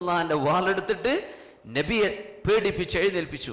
അള്ളാന്റെ വാളെടുത്തിട്ട് നബിയെ പേടിപ്പിച്ച് എഴുന്നേൽപ്പിച്ചു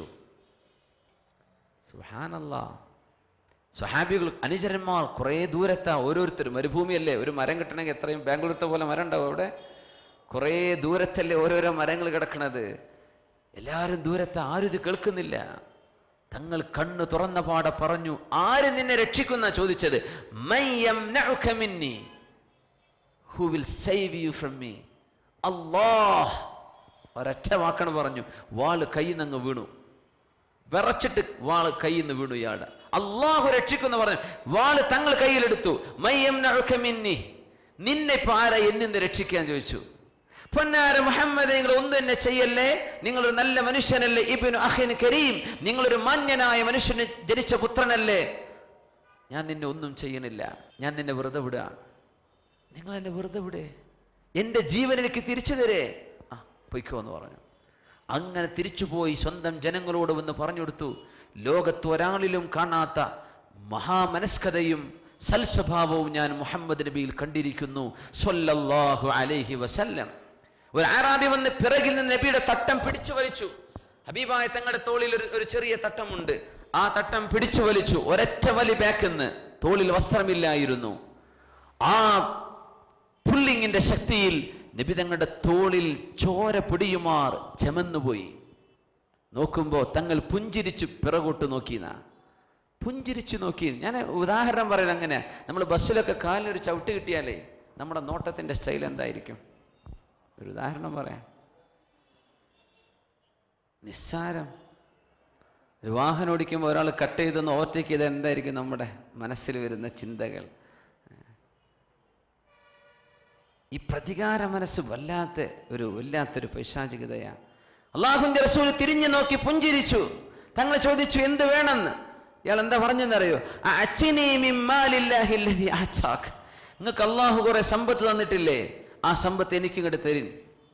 സുഹാനല്ലാ സ്വഹാബികൾ അനുചരന്മാർ കുറേ ദൂരത്താ ഓരോരുത്തരും മരുഭൂമിയല്ലേ ഒരു മരം കിട്ടണമെങ്കിൽ എത്രയും ബാംഗ്ലൂരത്തെ പോലെ മരം ഉണ്ടാവും അവിടെ കുറേ ദൂരത്തല്ലേ ഓരോരോ മരങ്ങൾ കിടക്കണത് എല്ലാവരും ദൂരത്ത് ആരും ഇത് കേൾക്കുന്നില്ല തങ്ങൾ കണ്ണ് തുറന്ന പാടെ പറഞ്ഞു ആര് നിന്നെ രക്ഷിക്കുന്ന ചോദിച്ചത് "മൻ യംനഉക മിന്നി?" Who will save you from me Allah ഒരൊറ്റ വാക്കാണ് പറഞ്ഞു വാള് കയ്യിൽ നിന്ന് വീണു വിറച്ചിട്ട് വാള് കയ്യിൽ നിന്ന് വീണു ഇയാള് അള്ളാഹു രക്ഷിക്കുന്ന പറഞ്ഞു വാള് തങ്ങൾ കയ്യിലെടുത്തു മയ്യം നഴുക്ക മിന്നി നിന്നെ ഇപ്പൊ ആരാ എന്നിന്ന് രക്ഷിക്കാൻ ചോദിച്ചു പൊന്നാര മുഹമ്മദ് നിങ്ങൾ ഒന്നും എന്നെ ചെയ്യല്ലേ നിങ്ങളൊരു നല്ല മനുഷ്യനല്ലേ ഇബിന് അഹിൻ കരീം നിങ്ങളൊരു മാന്യനായ മനുഷ്യന് ജനിച്ച പുത്രനല്ലേ ഞാൻ നിന്നെ ഒന്നും ചെയ്യണില്ല ഞാൻ നിന്നെ വെറുതെ വിടുകയാണ് നിങ്ങൾ എന്നെ വെറുതെ വിടേ എൻ്റെ ജീവൻ എനിക്ക് തിരിച്ചു തരേ ആ പൊയ്ക്കോ എന്ന് പറഞ്ഞു അങ്ങനെ തിരിച്ചുപോയി സ്വന്തം ജനങ്ങളോട് വന്ന് പറഞ്ഞു കൊടുത്തു ലോകത്ത് ഒരാളിലും കാണാത്ത മഹാമനസ്കതയും സൽസ്വഭാവവും ഞാൻ മുഹമ്മദ് നബിയിൽ കണ്ടിരിക്കുന്നു സ്വല്ലല്ലാഹു അലൈഹി വസല്ലം ഒരു ആറാബി വന്ന് പിറകിൽ നിന്ന് നബിയുടെ തട്ടം പിടിച്ചു വലിച്ചു ഹബീബായ തങ്ങളുടെ തോളിൽ ഒരു ഒരു ചെറിയ തട്ടമുണ്ട് ആ തട്ടം പിടിച്ചു വലിച്ചു ഒരൊറ്റ വലി ബാക്കെന്ന് തോളിൽ വസ്ത്രമില്ലായിരുന്നു ആ പുല്ലിങ്ങിന്റെ ശക്തിയിൽ നബി തങ്ങളുടെ തോളിൽ ചോര പിടിയുമാർ ചമന്നുപോയി നോക്കുമ്പോ തങ്ങൾ പുഞ്ചിരിച്ചു പിറകോട്ട് നോക്കിന പുഞ്ചിരിച്ചു നോക്കി ഞാൻ ഉദാഹരണം പറയുന്നത് അങ്ങനെ നമ്മൾ ബസ്സിലൊക്കെ കാലിനൊരു ചവിട്ട് കിട്ടിയാലേ നമ്മുടെ നോട്ടത്തിന്റെ സ്റ്റൈൽ എന്തായിരിക്കും ഒരു ഉദാഹരണം പറയാം നിസ്സാരം ഒരു വാഹനം ഓടിക്കുമ്പോൾ ഒരാൾ കട്ട് ചെയ്തൊന്ന് ഓവർടേക്ക് ചെയ്ത് എന്തായിരിക്കും നമ്മുടെ മനസ്സിൽ വരുന്ന ചിന്തകൾ ഈ പ്രതികാര മനസ്സ് വല്ലാത്ത ഒരു വല്ലാത്തൊരു പൈശാചികതയാണ് അള്ളാഹുന്റെ റസൂൽ തിരിഞ്ഞു നോക്കി പുഞ്ചിരിച്ചു തങ്ങൾ ചോദിച്ചു എന്ത് വേണമെന്ന് ഇയാൾ എന്താ പറഞ്ഞെന്നറിയോ അച്ഛനീ മിമ്മാലില്ലാഹില്ലതി ആച്ചാക്ക് നിങ്ങൾക്ക് അള്ളാഹു കുറെ സമ്പത്ത് തന്നിട്ടില്ലേ ആ സമ്പത്ത് എനിക്ക് ഇങ്ങോട്ട് തരും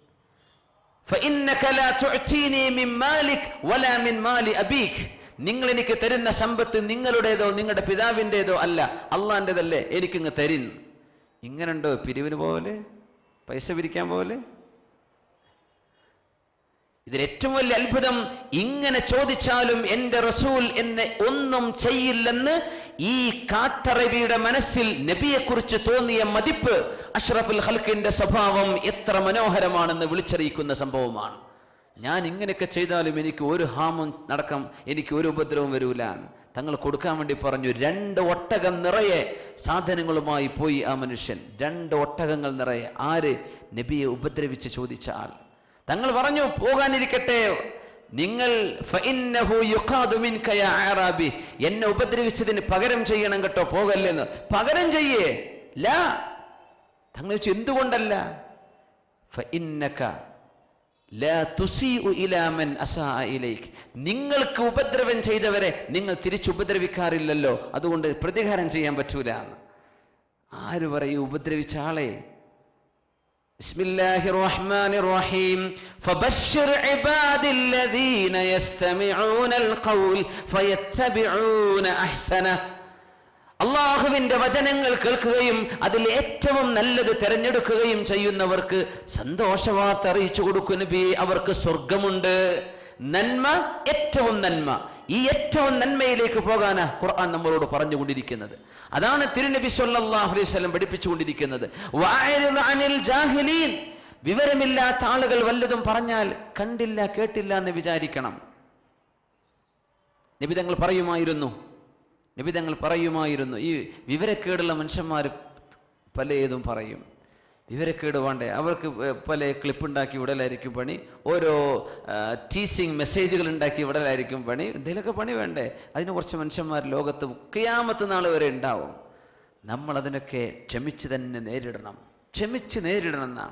فإنك لا تعطيني من مالك ولا من مال أبيك നിങ്ങൾ എനിക്ക് തരുന്ന സമ്പത്ത് നിങ്ങളുടേതോ നിങ്ങളുടെ പിതാവിൻ്റെതോ അല്ല അള്ളാൻ്റെതല്ലേ എനിക്കിങ്ങ് തരും ഇങ്ങനുണ്ടോ പിരിവിന് പോലെ പൈസ പിരിക്കാൻ പോലെ ഇതിൽ ഏറ്റവും വലിയ അത്ഭുതം ഇങ്ങനെ ചോദിച്ചാലും എൻ്റെ റസൂൽ എന്നെ ഒന്നും ചെയ്യില്ലെന്ന് ഈ കാട്ടറബിയുടെ മനസ്സിൽ നബിയെക്കുറിച്ച് തോന്നിയ മതിപ്പ് അഷ്റഫുൽ ഹൽക്കിന്റെ സ്വഭാവം എത്ര മനോഹരമാണെന്ന് വിളിച്ചറിയിക്കുന്ന സംഭവമാണ് ഞാൻ ഇങ്ങനെയൊക്കെ ചെയ്താലും എനിക്ക് ഒരു ഹാമും നടക്കാം എനിക്ക് ഒരു ഉപദ്രവം വരൂല തങ്ങൾ കൊടുക്കാൻ വേണ്ടി പറഞ്ഞു രണ്ട് ഒട്ടകം നിറയെ സാധനങ്ങളുമായി പോയി ആ മനുഷ്യൻ രണ്ട് ഒട്ടകങ്ങൾ നിറയെ ആര് നബിയെ ഉപദ്രവിച്ച് ചോദിച്ച ആൾ തങ്ങൾ പറഞ്ഞു പോകാനിരിക്കട്ടെ നിങ്ങൾ ഫഇന്നഹു യുഖാദു മിൻക യാ അറാബി എന്നെ ഉപദ്രവിച്ചതിന് പകരം ചെയ്യണം കേട്ടോ പോകല്ലെന്ന് പകരം ചെയ്യേ ലാ തങ്ങൾ ചോദിച്ചു എന്തുകൊണ്ടല്ല ഫഇന്നക ലാ തുസീഉ ഇലാ മൻ അസാഅ ഇലൈക് നിങ്ങൾക്ക് ഉപദ്രവം ചെയ്തവരെ നിങ്ങൾ തിരിച്ചു ഉപദ്രവിക്കാറില്ലല്ലോ അതുകൊണ്ട് പ്രതികാരം ചെയ്യാൻ പറ്റൂല എന്ന് ആര് പറയും ഉപദ്രവിച്ച ആളെ بسم الله الرحمن الرحيم فبشر عباد الذين يستمعون القول فيتبعون احسنه അള്ളാഹുവിന്റെ വചനങ്ങൾ കേൾക്കുകയും അതിൽ ഏറ്റവും നല്ലത് തിരഞ്ഞെടുക്കുകയും ചെയ്യുന്നവർക്ക് സന്തോഷവാർത്ത അറിയിച്ചു കൊടുക്കുന്ന നബി അവർക്ക് സ്വർഗമുണ്ട് നന്മ ഏറ്റവും നന്മ ഈ ഏറ്റവും നന്മയിലേക്ക് പോകാനാ ഖുർആൻ നമ്മളോട് പറഞ്ഞുകൊണ്ടിരിക്കുന്നത് അതാണ് തിരുനബി സല്ലല്ലാഹു അലൈഹി വസല്ലം പഠിപ്പിച്ചുകൊണ്ടിരിക്കുന്നത് വഅരിദ് അനിൽ ജാഹിലീൻ വിവരമില്ലാത്ത ആളുകൾ വല്ലതും പറഞ്ഞാൽ കണ്ടില്ല കേട്ടില്ല എന്ന് വിചാരിക്കണം നബി തങ്ങൾ പറയുമായിരുന്നു നബി തങ്ങൾ പറയുമായിരുന്നു ഈ വിവരക്കേടുള്ള മനുഷ്യന്മാർ പലതും പറയും വിവരക്കേട് വേണ്ടേ അവർക്ക് പല ക്ലിപ്പ് ഉണ്ടാക്കി വിടലായിരിക്കും പണി ഓരോ ടീസിങ് മെസ്സേജുകൾ ഉണ്ടാക്കി വിടലായിരിക്കും പണി എന്തെങ്കിലുമൊക്കെ പണി വേണ്ടേ അതിന് കുറച്ച് മനുഷ്യന്മാർ ലോകത്ത് മുക്കിയാമത്ത് നാൾ വരെ ഉണ്ടാവും നമ്മൾ അതിനൊക്കെ ക്ഷമിച്ച് തന്നെ നേരിടണം ക്ഷമിച്ച് നേരിടണം എന്നാ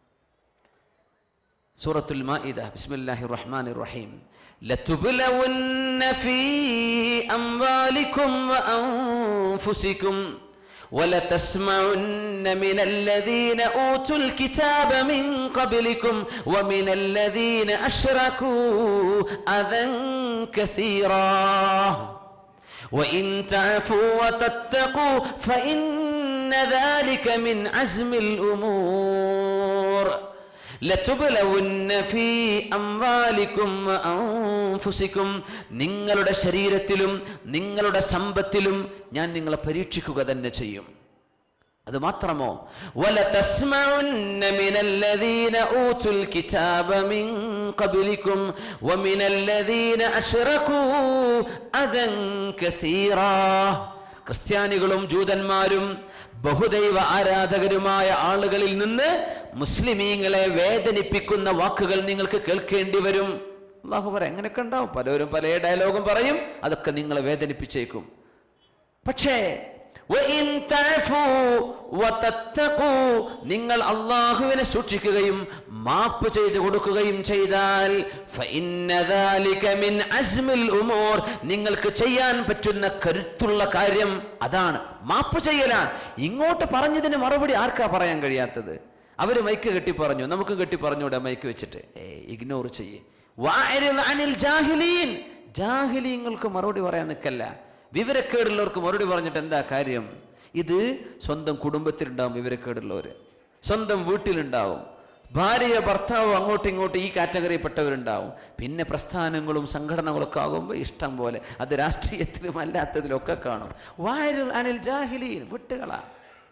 സൂറത്തുൽ മാഇദ ബിസ്മില്ലാഹിർ റഹ്മാനിർ റഹീം لتبلون في أموالكم وأنفسكم ولتسمعن من الذين أوتوا الكتاب من قبلكم ومن الذين أشركوا أذى كثيرا وإن تعفوا وتتقوا فإن ذلك من عزم الأمور ലതുബ്ലവുന്ന ഫീ അംവാലിക്കും വഅൻഫുസിക്കും നിങ്ങളുടെ ശരീരത്തിലും നിങ്ങളുടെ സമ്പത്തിലും ഞാൻ നിങ്ങളെ പരീക്ഷിക്കുക തന്നെ ചെയ്യും അത് മാത്രമോ وَلَتَسْمَعُنَّ مِنَ الَّذِينَ أُوتُوا الْكِتَابَ مِنْ قَبْلِكُمْ وَمِنَ الَّذِينَ أَشْرَكُوا أَذًى كَثِيرًا ക്രിസ്ത്യാനികളും ജൂതന്മാരും ബഹുദൈവ ആരാധകരുമായ ആളുകളിൽ നിന്ന് മുസ്ലിമീങ്ങളെ വേദനിപ്പിക്കുന്ന വാക്കുകൾ നിങ്ങൾക്ക് കേൾക്കേണ്ടി വരും അള്ളാഹു പറ എങ്ങനെയൊക്കെ ഉണ്ടാവും പലരും പല ഡയലോഗും പറയും അതൊക്കെ നിങ്ങളെ വേദനിപ്പിച്ചേക്കും പക്ഷേ وَإِن تَعْفُوا وَتَتَّقُوا നിങ്ങൾ അള്ളാഹുവിനെ സൂക്ഷിക്കുകയും മാപ്പ് ചെയ്തു കൊടുക്കുകയും ചെയ്താൽ فَإِنَّ ذَلِكَ مِنْ عَزْمِ الْأُمُورِ നിങ്ങൾക്ക് ചെയ്യാൻ പറ്റുന്ന കരുത്തുള്ള കാര്യം അതാണ് മാപ്പ് ചെയ്യലാണ് ഇങ്ങോട്ട് പറഞ്ഞതിന് മറുപടി ആർക്കാ പറയാൻ കഴിയാത്തത് അവര് മൈക്ക് കെട്ടി പറഞ്ഞു നമുക്ക് കെട്ടി പറഞ്ഞൂടെ മൈക്ക് വെച്ചിട്ട് ഏ ഇഗ്നോർ ചെയ്യേ വഅരിദ് അനിൽ ജാഹിലീൻ ജാഹിലീങ്ങൾക്ക് മറുപടി പറയാൻ നിൽക്കല്ല വിവരക്കേടുള്ളവർക്ക് മറുപടി പറഞ്ഞിട്ട് എന്താ കാര്യം ഇത് സ്വന്തം കുടുംബത്തിലുണ്ടാവും വിവരക്കേടുള്ളവര് സ്വന്തം വീട്ടിലുണ്ടാവും ഭാര്യ ഭർത്താവ് അങ്ങോട്ടും ഇങ്ങോട്ടും ഈ കാറ്റഗറിയിൽപ്പെട്ടവരുണ്ടാവും പിന്നെ പ്രസ്ഥാനങ്ങളും സംഘടനകളൊക്കെ ആകുമ്പോൾ ഇഷ്ടം പോലെ അത് രാഷ്ട്രീയത്തിലും അല്ലാത്തതിലൊക്കെ കാണും വായരുൾ അനിൽ ജാഹിലീൻ വിട്ടുകളാ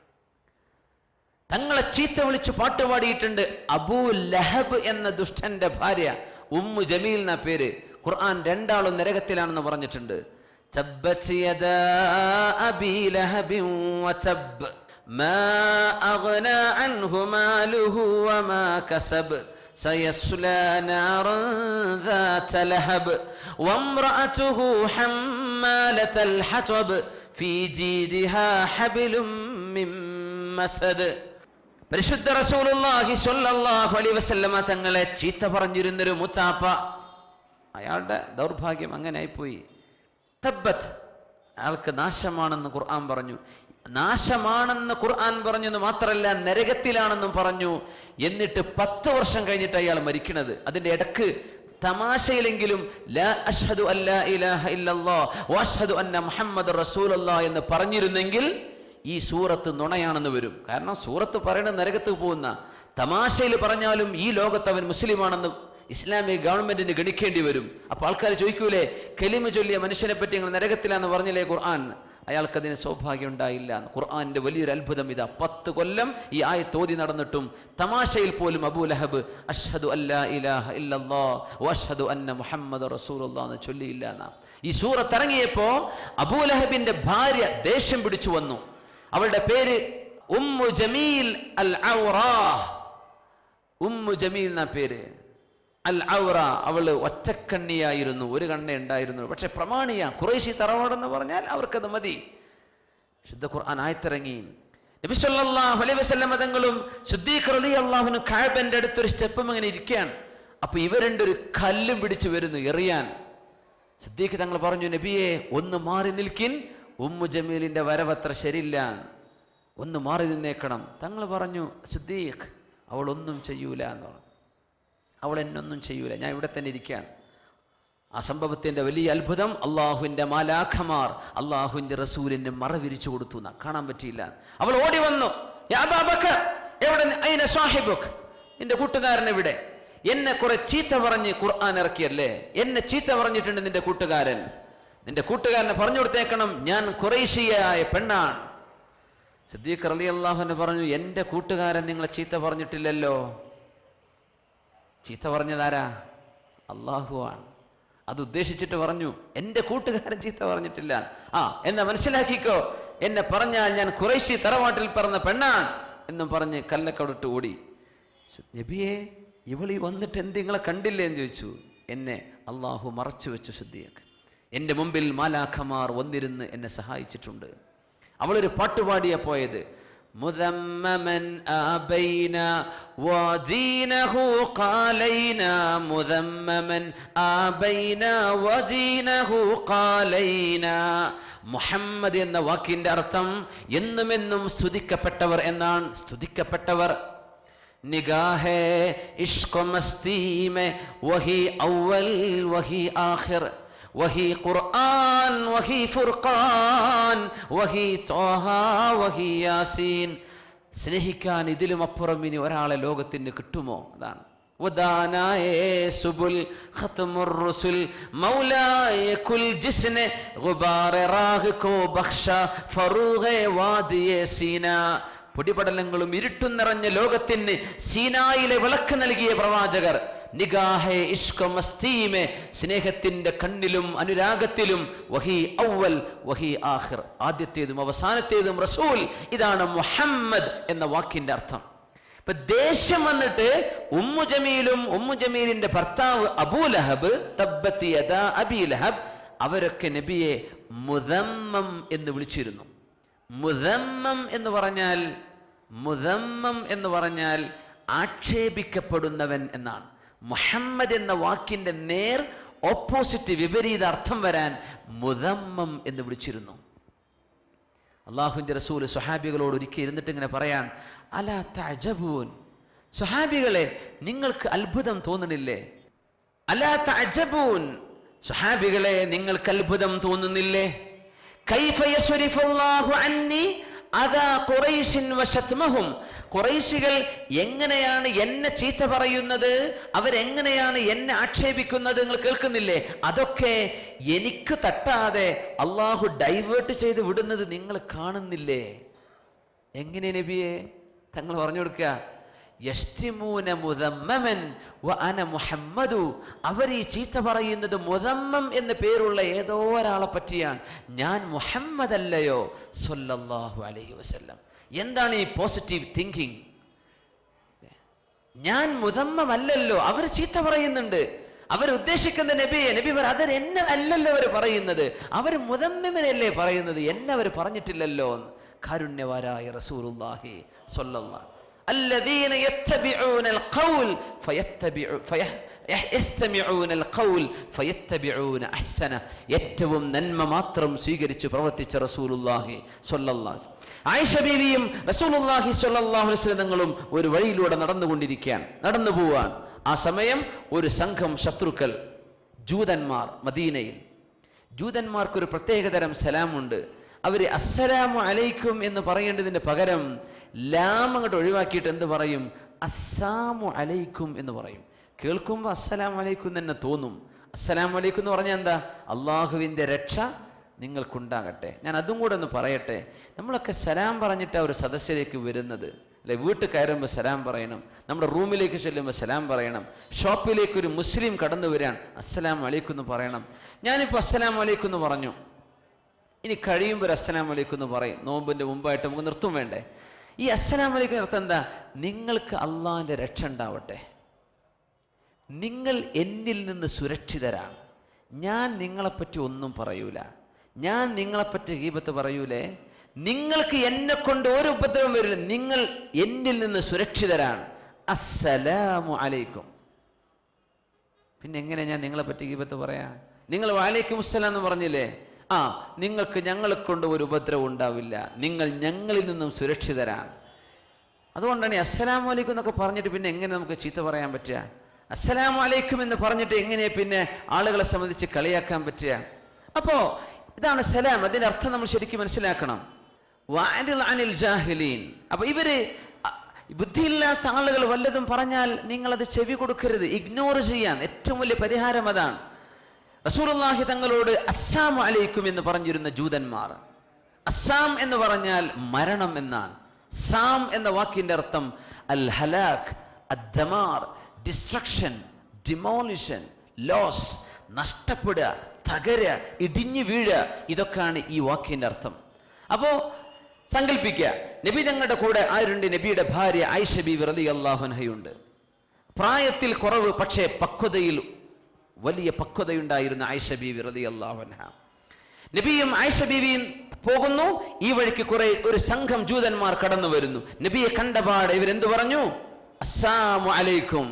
തങ്ങളെ ചീത്ത വിളിച്ച് പാട്ട് പാടിയിട്ടുണ്ട് അബൂ ലഹബ് എന്ന ദുഷ്ടന്റെ ഭാര്യ ഉമ്മു ജമീൽ എന്ന പേര് ഖുർആൻ രണ്ടാളും നരകത്തിലാണെന്ന് പറഞ്ഞിട്ടുണ്ട് തബ്ബത് യദാ അബീ ലഹബിൻ വതബ് ما أغنى عنه ماله وما كسب سيصلى نارا ذات لهب وامرأته حمالة الحطب في جيدها حبل من മസദ് പരിശുദ്ധ റസൂലുള്ളാഹി സ്വല്ലല്ലാഹു അലൈഹി വസല്ലമ തങ്ങളെ ചീത്ത പറഞ്ഞിരുന്നൊരു മുത്താപ്പ അയാളുടെ ദൗർഭാഗ്യം അങ്ങനെ ആയിപ്പോയി തബ്ബത്ത് അയാൾക്ക് നാശമാണെന്ന് ഖുർആൻ പറഞ്ഞു നാശമാണെന്ന് ഖുർആൻ പറഞ്ഞു എന്ന് മാത്രമല്ല നരകത്തിലാണെന്നും പറഞ്ഞു എന്നിട്ട് പത്ത് വർഷം കഴിഞ്ഞിട്ട് അയാൾ മരിക്കണത് അതിന്റെ ഇടക്ക് തമാശയിലെങ്കിലും ലാ അഷ്ഹദു അല്ലാ ഇലാഹ ഇല്ലല്ലാ വഅഷ്ഹദു അന്ന മുഹമ്മദ് റസൂലുള്ളാ എന്ന് പറഞ്ഞിരുന്നെങ്കിൽ ഈ സൂറത്ത് നുണയാണെന്ന് വരും കാരണം സൂറത്ത് പറയുന്നത് നരകത്ത് പോകുന്ന തമാശയിൽ പറഞ്ഞാലും ഈ ലോകത്ത് അവൻ മുസ്ലിമാണെന്ന് ഇസ്ലാമിക ഗവൺമെന്റിന് ഗണിക്കേണ്ടി വരും അപ്പൊ ആൾക്കാർ ചോദിക്കൂലേ കെലിമ ചൊല്ലിയ മനുഷ്യനെ പറ്റി നിങ്ങൾ നരകത്തിലാന്ന് പറഞ്ഞില്ലേ ഖുർആൻ അയാൾക്കതിന് സൗഭാഗ്യം ഉണ്ടായില്ല ഖുർആന്റെ വലിയൊരു അത്ഭുതം ഇതാ പത്ത് കൊല്ലം ഈ ആയ തോതി നടന്നിട്ടും തമാശയിൽ പോലും അബൂ ലഹബ് അഷ്ഹദു അല്ലാ ഇലാഹ ഇല്ലല്ലാ വഅഷ്ഹദു അന്ന മുഹമ്മദ് റസൂലുള്ളാ എന്ന് ചൊല്ലിയില്ല എന്നാ ഈ സൂറത്ത് ഇറങ്ങിയപ്പോ അബൂ ലഹബിന്റെ ഭാര്യ ദേഷ്യം പിടിച്ചു വന്നു അവളുടെ പേര് ഉമ്മു ജമീൽ അൽ ഔറാ ഉമ്മു ജമീൽ എന്ന പേര് അൽ ഔറ അവള് ഒറ്റക്കണ്ണിയായിരുന്നു ഒരു കണ്ണേ ഉണ്ടായിരുന്നു പക്ഷെ പ്രമാണിയ കുറേശി തറവാടെന്ന് പറഞ്ഞാൽ അവർക്കത് മതി ശുദ്ധ ഖുർആൻ ആയത്തിറങ്ങി നബി സല്ലല്ലാഹു അലൈഹി വസല്ലം തങ്ങളും സിദ്ദീഖ് റളിയല്ലാഹുവിന് കഅബന്റെ അടുത്തൊരു സ്റ്റെപ്പും ഇങ്ങനെ ഇരിക്കാൻ അപ്പൊ ഇവർ രണ്ടൊരു കല്ലും പിടിച്ചു വരുന്നു എറിയാൻ സിദ്ദീഖ് തങ്ങൾ പറഞ്ഞു നബിയെ ഒന്ന് മാറി നിൽക്കിൻ ഉമ്മു ജമീലിന്റെ വരവത്ര ശരിയില്ല ഒന്ന് മാറി നിന്നേക്കണം തങ്ങൾ പറഞ്ഞു സിദ്ദീഖ് അവൾ ഒന്നും ചെയ്യൂല എന്ന് പറഞ്ഞു അവൾ എന്നൊന്നും ചെയ്യൂല ഞാൻ ഇവിടെ തന്നെ ഇരിക്കാൻ ആ സംഭവത്തിന്റെ വലിയ അത്ഭുതം അള്ളാഹുവിന്റെ മാലാഖമാർ അള്ളാഹുവിന്റെ റസൂലിന് മറ വിരിച്ചു കൊടുത്തു എന്നാ കാണാൻ പറ്റിയില്ല അവൾ ഓടി വന്നു "യാ അബാ ബക്കർ, എവിടെ നി- അയിന സാഹിബുക് നിന്റെ കൂട്ടുകാരൻ എവിടെ എന്നെ കുറെ ചീത്ത പറഞ്ഞ് ഖുർആൻ ഇറക്കിയല്ലേ എന്നെ ചീത്ത പറഞ്ഞിട്ടുണ്ട് നിന്റെ കൂട്ടുകാരൻ നിന്റെ കൂട്ടുകാരനെ പറഞ്ഞു കൊടുത്തേക്കണം ഞാൻ കുറേശ്ശിയായ പെണ്ണാണ് സിദ്ദീഖ് റലി അള്ളാഹുവിന് പറഞ്ഞു എൻ്റെ കൂട്ടുകാരൻ നിങ്ങളെ ചീത്ത പറഞ്ഞിട്ടില്ലല്ലോ ചീത്ത പറഞ്ഞതാരാ അള്ളാഹുവാണ് അത് ഉദ്ദേശിച്ചിട്ട് പറഞ്ഞു എൻ്റെ കൂട്ടുകാരൻ ചീത്ത പറഞ്ഞിട്ടില്ല ആ എന്നെ മനസ്സിലാക്കിക്കോ എന്നെ പറഞ്ഞാൽ ഞാൻ കുറേശ്ശി തറവാട്ടിൽ പറഞ്ഞ പെണ്ണാണ് എന്നും പറഞ്ഞ് കല്ലക്കവിട്ട് ഓടി നബിയെ ഇവളീ വന്നിട്ട് എന്ത് നിങ്ങളെ കണ്ടില്ലേ എന്ന് ചോദിച്ചു എന്നെ അള്ളാഹു മറച്ചു വെച്ചു ശുദ്ധിയൊക്കെ എൻ്റെ മുമ്പിൽ മാലാഖമാർ വന്നിരുന്ന് എന്നെ സഹായിച്ചിട്ടുണ്ട് അവളൊരു പാട്ടുപാടിയ പോയത് മുദമ്മമൻ ആബൈന വദീനഹു ഖാലൈന മുദമ്മമൻ ആബൈന വദീനഹു ഖാലൈന മുഹമ്മദ് എന്ന വാക്കിന്റെ അർത്ഥം എന്നുമെന്നും സ്തുതിക്കപ്പെട്ടവർ എന്നാണ് സ്തുതിക്കപ്പെട്ടവർ निगाह इश्क मस्ती में वही अव्वल वही आखिर वही कुरान वही फुरकान वही तोहा वही यासीन സ്നേഹിക്കാൻ ഇതിലും അപ്പുറം ഇനി ഒരാളെ ലോകത്തിന് കിട്ടുമോ അതാണ് ودانائے سبل ختم الرسل مولاي كل جسن غبار راہ کو بخشا فروغ وادی سینا പൊടിപടലങ്ങളും ഇരുട്ടും നിറഞ്ഞ ലോകത്തിന് സീനായിലെ വിളക്ക് നൽകിയ പ്രവാചകർ നിഗാഹെ ഇഷ്ക മസ്തീമെ സ്നേഹത്തിന്റെ കണ്ണിലും അനുരാഗത്തിലും വഹി ഔവൽ വഹി ആഖിർ ആദ്യത്തേതും അവസാനത്തേതും റസൂൽ ഇതാണ് മുഹമ്മദ് എന്ന വാക്കിന്റെ അർത്ഥം ഇപ്പൊ ദേഷ്യം വന്നിട്ട് ഉമ്മു ജമീലും ഉമ്മു ജമീലിന്റെ ഭർത്താവ് അബൂ ലഹബ് തബ്ബത്തി യദാ അബീ ലഹബ് അവരൊക്കെ നബിയെ മുദമ്മം എന്ന് വിളിച്ചിരുന്നു മുദമ്മം എന്ന് പറഞ്ഞാൽ മുദമ്മം എന്ന് പറഞ്ഞാൽ ആക്ഷേപിക്കപ്പെടുന്നവൻ എന്നാണ് മുഹമ്മദ് എന്ന വാക്കിന്റെ നേർ ഓപ്പോസിറ്റ് വിപരീത അർത്ഥം വരാൻ മുദമ്മം എന്ന് വിളിച്ചിരുന്നു അള്ളാഹുവിൻ്റെ റസൂൽ സുഹാബികളോട് ഒരിക്കൽ ഇരുന്നിട്ട് ഇങ്ങനെ പറയാൻ അല തജബൂൻ സുഹാബികളെ നിങ്ങൾക്ക് അത്ഭുതം തോന്നുന്നില്ലേ അല തജബൂൻ സുഹാബികളെ നിങ്ങൾക്ക് അത്ഭുതം തോന്നുന്നില്ലേ കൈഫ യസ്വരിഫുല്ലാഹു അന്നി അതാ ഖുറൈശിൻ വശത്മഹും ഖുറൈശികൾ എങ്ങനെയാണ് എന്നെ ചീത്ത പറയുന്നത് അവരെങ്ങനെയാണ് എന്നെ ആക്ഷേപിക്കുന്നത് നിങ്ങൾ കേൾക്കുന്നില്ലേ അതൊക്കെ എനിക്ക് തട്ടാതെ അള്ളാഹു ഡൈവേർട്ട് ചെയ്ത് വിടുന്നത് നിങ്ങൾ കാണുന്നില്ലേ എങ്ങനെ നബിയെ തങ്ങൾ പറഞ്ഞു കൊടുക്കുക യഷ്തിമൂന മുദമ്മമൻ വ അന മുഹമ്മദു അവർ ഈ ചീത്ത പറയുന്നത് മുദമ്മം എന്ന് പേരുള്ള ഏതോ ഒരാളെ പറ്റിയാണ് ഞാൻ മുഹമ്മദ് അല്ലയോ സൊല്ലാഹു അലൈഹി വസല്ലം എന്താണ് ഈ പോസിറ്റീവ് തിങ്കിങ് ഞാൻ മുതമ്മമല്ലല്ലോ അവർ ചീത്ത പറയുന്നുണ്ട് അവർ ഉദ്ദേശിക്കുന്ന നബിയെ നബി പറ അതർ എന്നെ അല്ലല്ലോ അവർ പറയുന്നത് അവർ മുതമ്മിമനല്ലേ പറയുന്നത് എന്നെ അവർ പറഞ്ഞിട്ടില്ലല്ലോ എന്ന് കാരുണ്യവാരായ റസൂലുള്ളാഹി സ്വല്ലല്ലാഹു الذين يتبعون القول فيتبعوا فيه يستمعون القول فيتبعون احسنه ഏറ്റവും നന്മ മാത്രം സ്വീകരിച്ച് പ്രവർത്തിച്ച റസൂലുള്ളാഹി സ്വല്ലല്ലാഹു ആയിഷ ബീവിയും റസൂലുള്ളാഹി സ്വല്ലല്ലാഹു അലൈഹി വസല്ലങ്ങളും ഒരു വഴിയിലൂടെ നടന്നുകൊണ്ടിരിക്കുകയാണ് നടന്നു പോവാൻ ആ സമയം ഒരു സംഘം ശത്രുക്കൾ ജൂതന്മാർ മദീനയിൽ ജൂതന്മാർക്കൊരു പ്രത്യേകതരം സലാമുണ്ട് അവർ അസ്സലാമു അലൈക്കും എന്ന് പറയേണ്ടതിന് പകരം ലാം അങ്ങോട്ട് ഒഴിവാക്കിയിട്ട് എന്ത് പറയും അസ്സാമു അലൈക്കും എന്ന് പറയും കേൾക്കുമ്പോൾ അസ്സലാം അലൈക്കും തന്നെ തോന്നും അസ്സലാം അലൈക്കും എന്ന് പറഞ്ഞാൽ എന്താ അള്ളാഹുവിൻ്റെ രക്ഷ നിങ്ങൾക്കുണ്ടാകട്ടെ ഞാൻ അതും കൂടെ ഒന്ന് പറയട്ടെ നമ്മളൊക്കെ സലാം പറഞ്ഞിട്ട് ഒരു സദസ്സിലേക്ക് വരുന്നത് അല്ലെ വീട്ടിൽ കയറുമ്പോൾ സലാം പറയണം നമ്മുടെ റൂമിലേക്ക് ചെല്ലുമ്പോൾ സലാം പറയണം ഷോപ്പിലേക്ക് ഒരു മുസ്ലിം കടന്നു വരാൻ അസ്സലാം അലൈക്കും എന്ന് പറയണം ഞാനിപ്പോൾ അസ്സലാം അലൈക്കും എന്ന് പറഞ്ഞു ഇനി കഴിയുമ്പോൾ ഒരു അസ്സലാം വലൈക്കും എന്ന് പറയും നോമ്പിൻ്റെ മുമ്പായിട്ട് നമുക്ക് നിർത്തും വേണ്ടേ ഈ അസ്സലാം വലൈക്കും അർത്ഥം എന്താ നിങ്ങൾക്ക് അള്ളാഹിൻ്റെ രക്ഷ ഉണ്ടാവട്ടെ നിങ്ങൾ എന്നിൽ നിന്ന് സുരക്ഷിതരാണ് ഞാൻ നിങ്ങളെപ്പറ്റി ഒന്നും പറയൂല ഞാൻ നിങ്ങളെപ്പറ്റി ഗീപത്ത് പറയൂലേ നിങ്ങൾക്ക് എന്നെ കൊണ്ട് ഒരു ഉപദ്രവം വരില്ല നിങ്ങൾ എന്നിൽ നിന്ന് സുരക്ഷിതരാണ് അസ്സലാമു അലൈക്കും പിന്നെ എങ്ങനെ ഞാൻ നിങ്ങളെ പറ്റി ഗീപത്ത് പറയാം നിങ്ങൾ വാലൈക്കും അസ്സലാം എന്ന് പറഞ്ഞില്ലേ ആ നിങ്ങൾക്ക് ഞങ്ങളെ കൊണ്ട് ഒരു ഉപദ്രവം ഉണ്ടാവില്ല നിങ്ങൾ ഞങ്ങളിൽ നിന്നും സുരക്ഷിതരാണ് അതുകൊണ്ടാണ് ഈ അസ്സലാമു അലൈക്കും എന്നൊക്കെ പറഞ്ഞിട്ട് പിന്നെ എങ്ങനെ നമുക്ക് ചീത്ത പറയാൻ പറ്റുക അസ്സലാമു അലൈക്കും എന്ന് പറഞ്ഞിട്ട് എങ്ങനെ പിന്നെ ആളുകളെ സംബന്ധിച്ച് കളിയാക്കാൻ പറ്റുക അപ്പോ ഇതാണ് സലാം അതിന്റെ അർത്ഥം നമ്മൾ ശരിക്കും മനസ്സിലാക്കണം വാനിൽ അനിൽ ജാഹിലീൻ അപ്പൊ ഇവര് അ, ബുദ്ധിയില്ലാത്ത ആളുകൾ വല്ലതും പറഞ്ഞാൽ നിങ്ങൾ അത് ചെവി കൊടുക്കരുത് ഇഗ്നോർ ചെയ്യാൻ ഏറ്റവും വലിയ പരിഹാരം അതാണ് റസൂലുള്ളാഹി തങ്ങളോട് അസ്സാം അലൈക്കും എന്ന് പറഞ്ഞിരുന്ന ജൂതന്മാർ അസ്സാം എന്ന് പറഞ്ഞാൽ മരണം എന്നാണ് സാം എന്ന വാക്കിന്റെ അർത്ഥം അൽ ഹലാഖ് അദ്ദമാർ ഡിസ്ട്രക്ഷൻ ഡിമോളിഷൻ ലോസ് നഷ്ടപ്പെടുക തകരുക ഇടിഞ്ഞു വീഴുക ഇതൊക്കെയാണ് ഈ വാക്കിന്റെ അർത്ഥം അപ്പോ സങ്കല്പിക്കുക നബി തങ്ങളുടെ കൂടെ ആരുണ്ട് നബിയുടെ ഭാര്യ ആയിഷ ബീവി റലി അള്ളാഹുൻഹയുണ്ട് പ്രായത്തിൽ കുറവ് പക്ഷേ പക്വതയിൽ വലിയ പക്വതയുണ്ടായിരുന്ന ആയിഷ ബീവി റലി അള്ളാഹുൻഹ നബിയും ആയിഷ ബീവിയും പോകുന്നു ഈ വഴിക്ക് കുറെ ഒരു സംഘം ജൂതന്മാർ കടന്നു വരുന്നു നബിയെ കണ്ടപാട് ഇവരെന്തു പറഞ്ഞു അസ്സാമു അലൈക്കും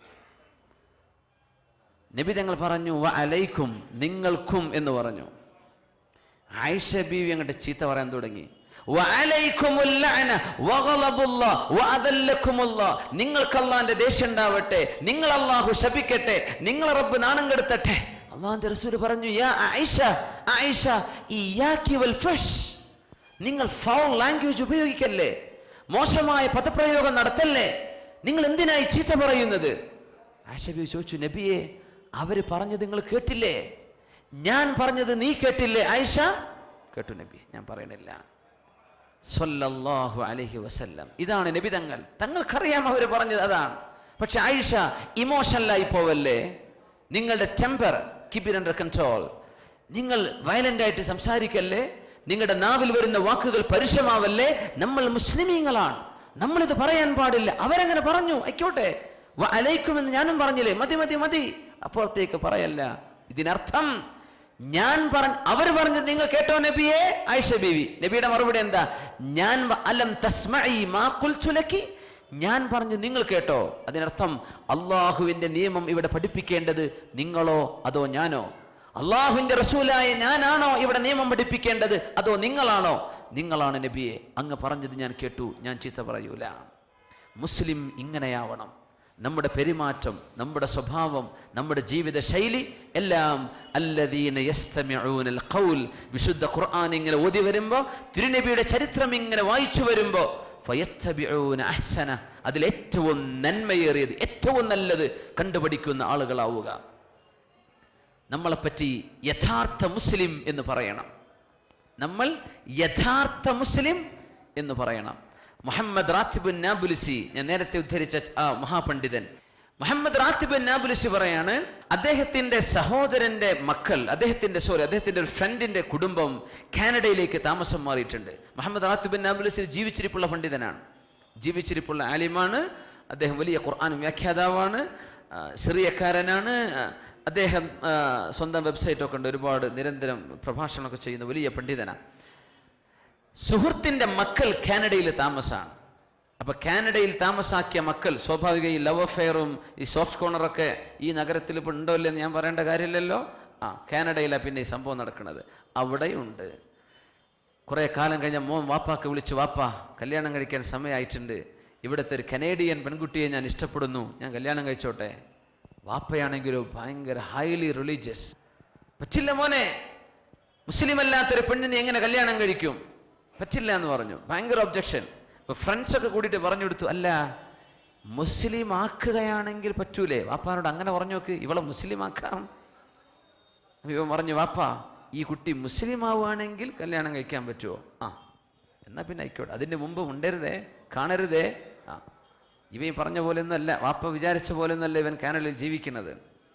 നബി തങ്ങൾ പറഞ്ഞു വ അലൈക്കും നിങ്ങൾക്കും എന്ന് പറഞ്ഞു ആയിഷ ബീവി അങ്ങോട്ട് ചീത്ത പറയാൻ തുടങ്ങി വഅലൈക്കുമുൽ ലഅന വഗളബുല്ലാ വഅദല്ലക്കുമുല്ലാ നിങ്ങൾക്ക് അള്ളാന്റെ ദേഷ്യം ഉണ്ടാവട്ടെ നിങ്ങൾ അള്ളാഹു ശപിക്കട്ടെ നിങ്ങൾ റബ്ബ് നാണം കെടുത്തട്ടെ അള്ളാഹിന്റെ റസൂൽ പറഞ്ഞു യാ ആയിഷ ആയിഷ ഇയാക്കി വൽ ഫഷ് നിങ്ങൾ ഫൗൾ ലാംഗ്വേജ് ഉപയോഗിക്കല്ലേ മോശമായ പദപ്രയോഗം നടത്തല്ലേ നിങ്ങൾ എന്തിനായി ചീത്ത പറയുന്നത് ആയിഷ ബീവി ചോദിച്ചു നബിയെ അവര് പറഞ്ഞത് നിങ്ങൾ കേട്ടില്ലേ ഞാൻ പറഞ്ഞത് നീ കേട്ടില്ലേ ആയിഷ കേട്ടു നബി ഞാൻ പറയണില്ല സല്ലല്ലാഹു അലൈഹി വസല്ലം ഇതാണ് നബി തങ്ങൾ തങ്ങൾക്കറിയാം അവർ പറഞ്ഞത് അതാണ് പക്ഷെ ആയിഷ ഇമോഷണലായി പോവല്ലേ നിങ്ങളുടെ temper keep it under control നിങ്ങൾ വയലന്റ് ആയിട്ട് സംസാരിക്കല്ലേ നിങ്ങളുടെ നാവിൽ വരുന്ന വാക്കുകൾ പരുഷമാവല്ലേ നമ്മൾ മുസ്ലിമീങ്ങളാണ് നമ്മളിത് പറയാൻ പാടില്ല അവരങ്ങനെ പറഞ്ഞു ആയിക്കോട്ടെ വ അലൈക്കുമെന്ന് ഞാനും പറഞ്ഞില്ലേ മതി മതി മതി അപ്പുറത്തേക്ക് പറയല്ല ഇതിനർത്ഥം ഞാൻ പറഞ്ഞ അവർ പറഞ്ഞത് നിങ്ങൾ കേട്ടോ നബിയെ ആയിഷ ബീവി നബിയുടെ മറുപടി എന്താ ഞാൻ വ- അലം തസ്മഈ മാ ഖുൽതു ലക്കി ഞാൻ പറഞ്ഞു നിങ്ങൾ കേട്ടോ അതിനർത്ഥം അള്ളാഹുവിന്റെ നിയമം ഇവിടെ പഠിപ്പിക്കേണ്ടത് നിങ്ങളോ അതോ ഞാനോ അള്ളാഹുവിന്റെ റസൂലായ ഞാനാണോ ഇവിടെ നിയമം പഠിപ്പിക്കേണ്ടത് അതോ നിങ്ങളാണോ നിങ്ങളാണ് നബിയെ അങ്ങ് പറഞ്ഞത് ഞാൻ കേട്ടു ഞാൻ ചീത്ത പറയൂല മുസ്ലിം ഇങ്ങനെയാവണം നമ്മുടെ പെരുമാറ്റം നമ്മുടെ സ്വഭാവം നമ്മുടെ ജീവിത ശൈലി എല്ലാം അല്ലദീന യസ്തമിഊനൽ ഖൗൽ വിശുദ്ധ ഖുർആൻ ഇങ്ങനെ ഓതി വരുമ്പോൾ തിരുനബിയുടെ ചരിത്രം ഇങ്ങനെ വായിച്ചു വരുമ്പോൾ ഫയത്തബിഊന അഹ്സന അതിൽ ഏറ്റവും നന്മയേറിയത് ഏറ്റവും നല്ലത് കണ്ടുപഠിക്കുന്ന ആളുകളാവുക നമ്മളെപ്പറ്റി യഥാർത്ഥ മുസ്ലിം എന്ന് പറയണം നമ്മൾ യഥാർത്ഥ മുസ്ലിം എന്ന് പറയണം മുഹമ്മദ് റാത്തിബുൻ നാബുലിസി ഞാൻ നേരത്തെ ഉദ്ധരിച്ച ആ മഹാപണ്ഡിതൻ മുഹമ്മദ് റാത്തിബുൻ നാബുലിസി പറയാണ് അദ്ദേഹത്തിന്റെ സഹോദരന്റെ മക്കൾ അദ്ദേഹത്തിന്റെ സോറി അദ്ദേഹത്തിന്റെ ഒരു ഫ്രണ്ടിന്റെ കുടുംബം കാനഡയിലേക്ക് താമസം മാറിയിട്ടുണ്ട് മുഹമ്മദ് റാത്തിബുൻ നാബുലിസി ജീവിച്ചിരിപ്പുള്ള പണ്ഡിതനാണ് ജീവിച്ചിരിപ്പുള്ള ആലിമാണ് അദ്ദേഹം വലിയ ഖുർആൻ വ്യാഖ്യാതാവാണ് ആ, സിറിയക്കാരനാണ് ആ, അദ്ദേഹം ആ, സ്വന്തം വെബ്സൈറ്റൊക്കെ ഉണ്ട് ഒരുപാട് നിരന്തരം പ്രഭാഷണമൊക്കെ ചെയ്യുന്ന വലിയ പണ്ഡിതനാണ് സുഹൃത്തിന്റെ മക്കൾ കാനഡയിൽ താമസമാണ് അപ്പൊ കാനഡയിൽ താമസാക്കിയ മക്കൾ സ്വാഭാവിക ഈ ലവ് അഫെയറും ഈ സോഫ്റ്റ് കോർണറൊക്കെ ഈ നഗരത്തിൽ ഇപ്പൊ ഉണ്ടോ ഇല്ലെന്ന് ഞാൻ പറയേണ്ട കാര്യമില്ലല്ലോ ആ കാനഡയിലാണ് പിന്നെ ഈ സംഭവം നടക്കുന്നത് അവിടെയുണ്ട് കുറേ കാലം കഴിഞ്ഞ മോൻ വാപ്പാക്ക് വിളിച്ച് വാപ്പ കല്യാണം കഴിക്കാൻ സമയമായിട്ടുണ്ട് ഇവിടുത്തെ ഒരു കനേഡിയൻ പെൺകുട്ടിയെ ഞാൻ ഇഷ്ടപ്പെടുന്നു ഞാൻ കല്യാണം കഴിച്ചോട്ടെ വാപ്പയാണെങ്കിലോ ഭയങ്കര ഹൈലി റിലീജിയസ് പറ്റില്ല മോനെ മുസ്ലിം അല്ലാത്തൊരു പെണ്ണിനെ എങ്ങനെ കല്യാണം കഴിക്കും പറ്റില്ല എന്ന് പറഞ്ഞു ഭയങ്കര ഒബ്ജക്ഷൻ അപ്പൊ ഫ്രണ്ട്സൊക്കെ കൂടിയിട്ട് പറഞ്ഞു കൊടുത്തു അല്ല മുസ്ലിം ആക്കുകയാണെങ്കിൽ പറ്റൂലേ വാപ്പാനോട് അങ്ങനെ പറഞ്ഞു നോക്ക് ഇവളെ മുസ്ലിം ആക്കാം ഇവൻ പറഞ്ഞു വാപ്പാ ഈ കുട്ടി മുസ്ലിം ആവുകയാണെങ്കിൽ കല്യാണം കഴിക്കാൻ പറ്റുമോ ആ എന്നാ പിന്നെ ആയിക്കോട്ടെ അതിൻ്റെ മുമ്പ് ഉണ്ടരുതേ കാണരുതേ ആ ഇവ ഈ പറഞ്ഞ പോലെയൊന്നും അല്ല വാപ്പ വിചാരിച്ച പോലെയൊന്നും അല്ല ഇവൻ കാനഡയിൽ ജീവിക്കുന്നത്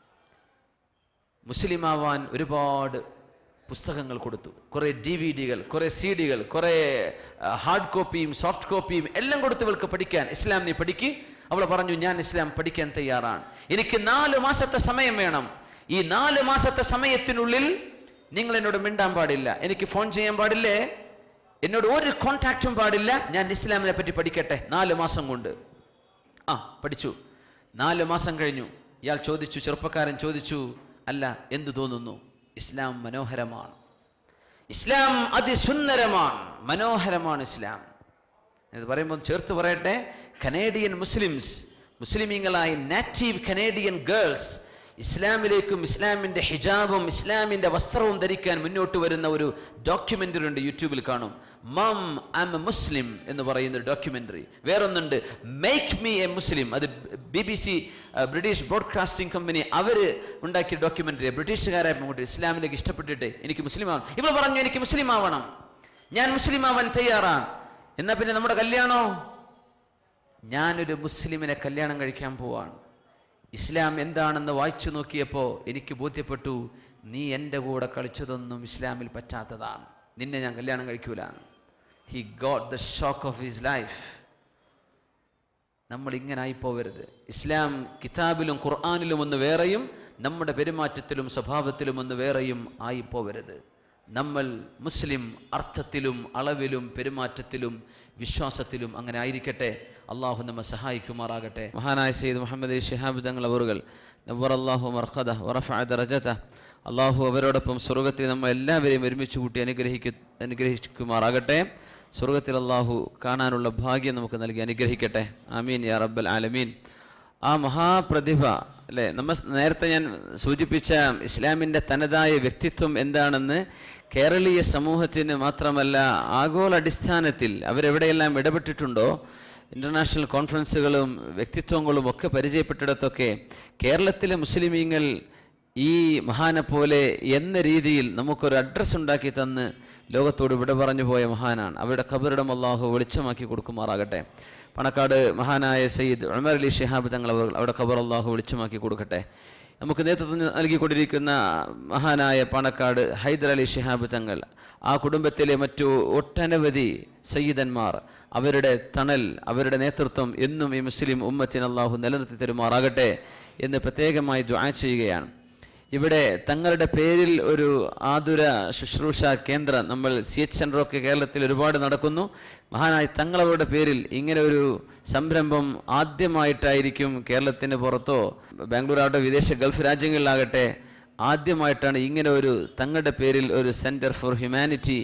മുസ്ലിം ആവാൻ ഒരുപാട് പുസ്തകങ്ങൾ കൊടുത്തു കുറേ ഡി വി ഡികൾ കുറേ സി ഡികൾ കുറേ ഹാർഡ് കോപ്പിയും സോഫ്റ്റ് കോപ്പിയും എല്ലാം കൊടുത്തു ഇവൾക്ക് പഠിക്കാൻ ഇസ്ലാം നീ പഠിക്ക് അവൾ പറഞ്ഞു ഞാൻ ഇസ്ലാം പഠിക്കാൻ തയ്യാറാണ് എനിക്ക് നാല് മാസത്തെ സമയം വേണം ഈ നാല് മാസത്തെ സമയത്തിനുള്ളിൽ നിങ്ങൾ എന്നോട് മിണ്ടാൻ പാടില്ല എനിക്ക് ഫോൺ ചെയ്യാൻ പാടില്ലേ എന്നോട് ഒരു കോണ്ടാക്റ്റും പാടില്ല ഞാൻ ഇസ്ലാമിനെ പറ്റി പഠിക്കട്ടെ നാല് മാസം കൊണ്ട് ആ പഠിച്ചു നാല് മാസം കഴിഞ്ഞു ഇയാൾ ചോദിച്ചു ചെറുപ്പക്കാരൻ ചോദിച്ചു അല്ല എന്തു തോന്നുന്നു ഇസ്ലാം മനോഹരമാണ് ഇസ്ലാം അതിസുന്ദരമാണ് മനോഹരമാണ് ഇസ്ലാം ഇത് പറയുമ്പോൾ ചേർത്ത് പറയട്ടെ കനേഡിയൻ മുസ്ലിംസ് മുസ്ലിമീങ്ങളായ നാറ്റീവ് കനേഡിയൻ ഗേൾസ് ഇസ്ലാമിലേക്കും ഇസ്ലാമിൻ്റെ ഹിജാബും ഇസ്ലാമിൻ്റെ വസ്ത്രവും ധരിക്കാൻ മുന്നോട്ട് വരുന്ന ഒരു ഡോക്യുമെൻ്ററി ഉണ്ട് യൂട്യൂബിൽ കാണും മം ആം എ മുസ്ലിം എന്ന് പറയുന്ന ഒരു ഡോക്യുമെൻ്ററി വേറൊന്നുണ്ട് മേക്ക് മീ എ മുസ്ലിം അത് B B C British Broadcasting Company അവർ ഉണ്ടാക്കിയ ഡോക്യുമെൻ്ററി ബ്രിട്ടീഷുകാരെ അങ്ങോട്ട് ഇസ്ലാമിലേക്ക് ഇഷ്ടപ്പെട്ടിട്ട് എനിക്ക് മുസ്ലിം ആവണം ഇവൾ പറഞ്ഞു എനിക്ക് മുസ്ലിം ആവണം ഞാൻ മുസ്ലിം ആവാൻ തയ്യാറാണ് എന്നാ പിന്നെ നമ്മുടെ കല്യാണോ ഞാനൊരു മുസ്ലിമിനെ കല്യാണം കഴിക്കാൻ പോവാണ് ഇസ്ലാം എന്താണെന്ന് വായിച്ചു നോക്കിയപ്പോൾ എനിക്ക് ബോധ്യപ്പെട്ടു നീ എൻ്റെ കൂടെ കളിച്ചതൊന്നും ഇസ്ലാമിൽ പറ്റാത്തതാണ് നിന്നെ ഞാൻ കല്യാണം കഴിക്കൂല he got the shock of his life നമ്മൾ ഇങ്ങനെ ആയിപ്പോവരുത് ഇസ്ലാം കിതാബിലും ഖുർആാനിലും ഒന്ന് വേറെയും നമ്മുടെ പെരുമാറ്റത്തിലും സ്വഭാവത്തിലും ഒന്ന് വേറെയും ആയിപ്പോവരുത് നമ്മൾ മുസ്ലിം അർത്ഥത്തിലും അളവിലും പെരുമാറ്റത്തിലും വിശ്വാസത്തിലും അങ്ങനെ ആയിരിക്കട്ടെ അള്ളാഹു നമ്മെ സഹായിക്കുമാറാകട്ടെ മഹാനായ സെയ്ദ് മുഹമ്മദ് ഷിഹാബ് തങ്ങൾ അവറുകൾ നവർ അള്ളാഹു മർഖദ വറഫഅദ റജത അള്ളാഹു അവരോടൊപ്പം സ്വർഗത്തിൽ നമ്മൾ എല്ലാവരെയും ഒരുമിച്ച് കൂട്ടി അനുഗ്രഹിക്കു അനുഗ്രഹിക്കുമാറാകട്ടെ സ്വർഗത്തിൽ അള്ളാഹു കാണാനുള്ള ഭാഗ്യം നമുക്ക് നൽകി അനുഗ്രഹിക്കട്ടെ ആമീൻ യാ റബ്ബൽ ആലമീൻ ആ മഹാപ്രതിഭ അല്ലേ നമ്മ നേരത്തെ ഞാൻ സൂചിപ്പിച്ച ഇസ്ലാമിൻ്റെ തനതായ വ്യക്തിത്വം എന്താണെന്ന് കേരളീയ സമൂഹത്തിന് മാത്രമല്ല ആഗോള അടിസ്ഥാനത്തിൽ അവരെവിടെയെല്ലാം ഇടപെട്ടിട്ടുണ്ടോ ഇൻ്റർനാഷണൽ കോൺഫറൻസുകളും വ്യക്തിത്വങ്ങളും ഒക്കെ പരിചയപ്പെട്ടിടത്തൊക്കെ കേരളത്തിലെ മുസ്ലിമീങ്ങൾ ഈ മഹാനെ പോലെ എന്ന രീതിയിൽ നമുക്കൊരു അഡ്രസ്സ് ഉണ്ടാക്കി തന്ന് ലോകത്തോട് വിട പറഞ്ഞു പോയ മഹാനാണ് അവരുടെ ഖബറിടം അള്ളാഹു വെളിച്ചമാക്കി കൊടുക്കുമാറാകട്ടെ പണക്കാട് മഹാനായ സയ്യിദ് ഉമർ അലി ഷിഹാബ് തങ്ങൾ അവർ അവിടെ ഖബർ അള്ളാഹു വെളിച്ചമാക്കി കൊടുക്കട്ടെ നമുക്ക് നേതൃത്വം നൽകിക്കൊണ്ടിരിക്കുന്ന മഹാനായ പാണക്കാട് ഹൈദർ അലി ഷിഹാബ് തങ്ങൾ ആ കുടുംബത്തിലെ മറ്റു ഒട്ടനവധി സയ്യിദന്മാർ അവരുടെ തണൽ അവരുടെ നേതൃത്വം എന്നും ഈ മുസ്ലിം ഉമ്മത്തിന് അള്ളാഹു നിലനിർത്തി തരുമാറാകട്ടെ എന്ന് പ്രത്യേകമായി ദ്വാ ചെയ്യുകയാണ് ഇവിടെ തങ്ങളുടെ പേരിൽ ഒരു ആതുര ശുശ്രൂഷ കേന്ദ്രം നമ്മൾ സി എച്ച് സെൻ്ററൊക്കെ കേരളത്തിൽ ഒരുപാട് നടക്കുന്നു മഹാനായ തങ്ങളവരുടെ പേരിൽ ഇങ്ങനെ ഒരു സംരംഭം ആദ്യമായിട്ടായിരിക്കും കേരളത്തിന് പുറത്തോ ബാംഗ്ലൂർ ആവട്ടെ വിദേശ ഗൾഫ് രാജ്യങ്ങളിലാകട്ടെ ആദ്യമായിട്ടാണ് ഇങ്ങനെ ഒരു തങ്ങളുടെ പേരിൽ ഒരു സെൻറ്റർ ഫോർ ഹ്യൂമാനിറ്റി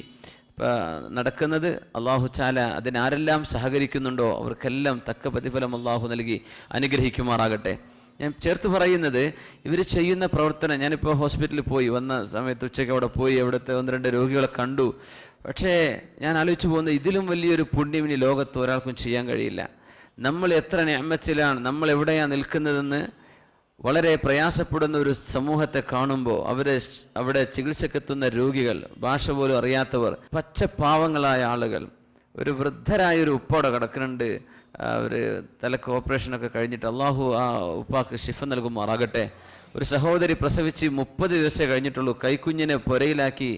നടക്കുന്നത് അള്ളാഹു ചാല അതിനാരെല്ലാം സഹകരിക്കുന്നുണ്ടോ അവർക്കെല്ലാം തക്ക പ്രതിഫലം അള്ളാഹു നൽകി അനുഗ്രഹിക്കുമാറാകട്ടെ ഞാൻ ചേർത്ത് പറയുന്നത് ഇവർ ചെയ്യുന്ന പ്രവർത്തനം ഞാനിപ്പോൾ ഹോസ്പിറ്റലിൽ പോയി വന്ന സമയത്ത് ഉച്ചയ്ക്ക് അവിടെ പോയി അവിടുത്തെ ഒന്ന് രണ്ട് രോഗികളെ കണ്ടു പക്ഷേ ഞാൻ ആലോചിച്ചു പോകുന്നത് ഇതിലും വലിയൊരു പുണ്യം ഇനി ലോകത്ത് ഒരാൾക്കും ചെയ്യാൻ കഴിയില്ല നമ്മൾ എത്ര ഞാമച്ചിലാണ് നമ്മൾ എവിടെയാണ് നിൽക്കുന്നതെന്ന് വളരെ പ്രയാസപ്പെടുന്ന ഒരു സമൂഹത്തെ കാണുമ്പോൾ അവരെ അവിടെ ചികിത്സക്കെത്തുന്ന രോഗികൾ ഭാഷ പോലും അറിയാത്തവർ പച്ചപ്പാവങ്ങളായ ആളുകൾ ഒരു വൃദ്ധരായ ഒരു ഉപ്പവിടെ കിടക്കുന്നുണ്ട് ഒരു തലക്ക് ഓപ്പറേഷനൊക്കെ കഴിഞ്ഞിട്ട് അള്ളാഹു ആ ഉപ്പാക്ക് ഷിഫ നൽകുമാറാകട്ടെ ഒരു സഹോദരി പ്രസവിച്ച് മുപ്പത് ദിവസമേ കഴിഞ്ഞിട്ടുള്ളൂ കൈക്കുഞ്ഞിനെ പുരയിലാക്കി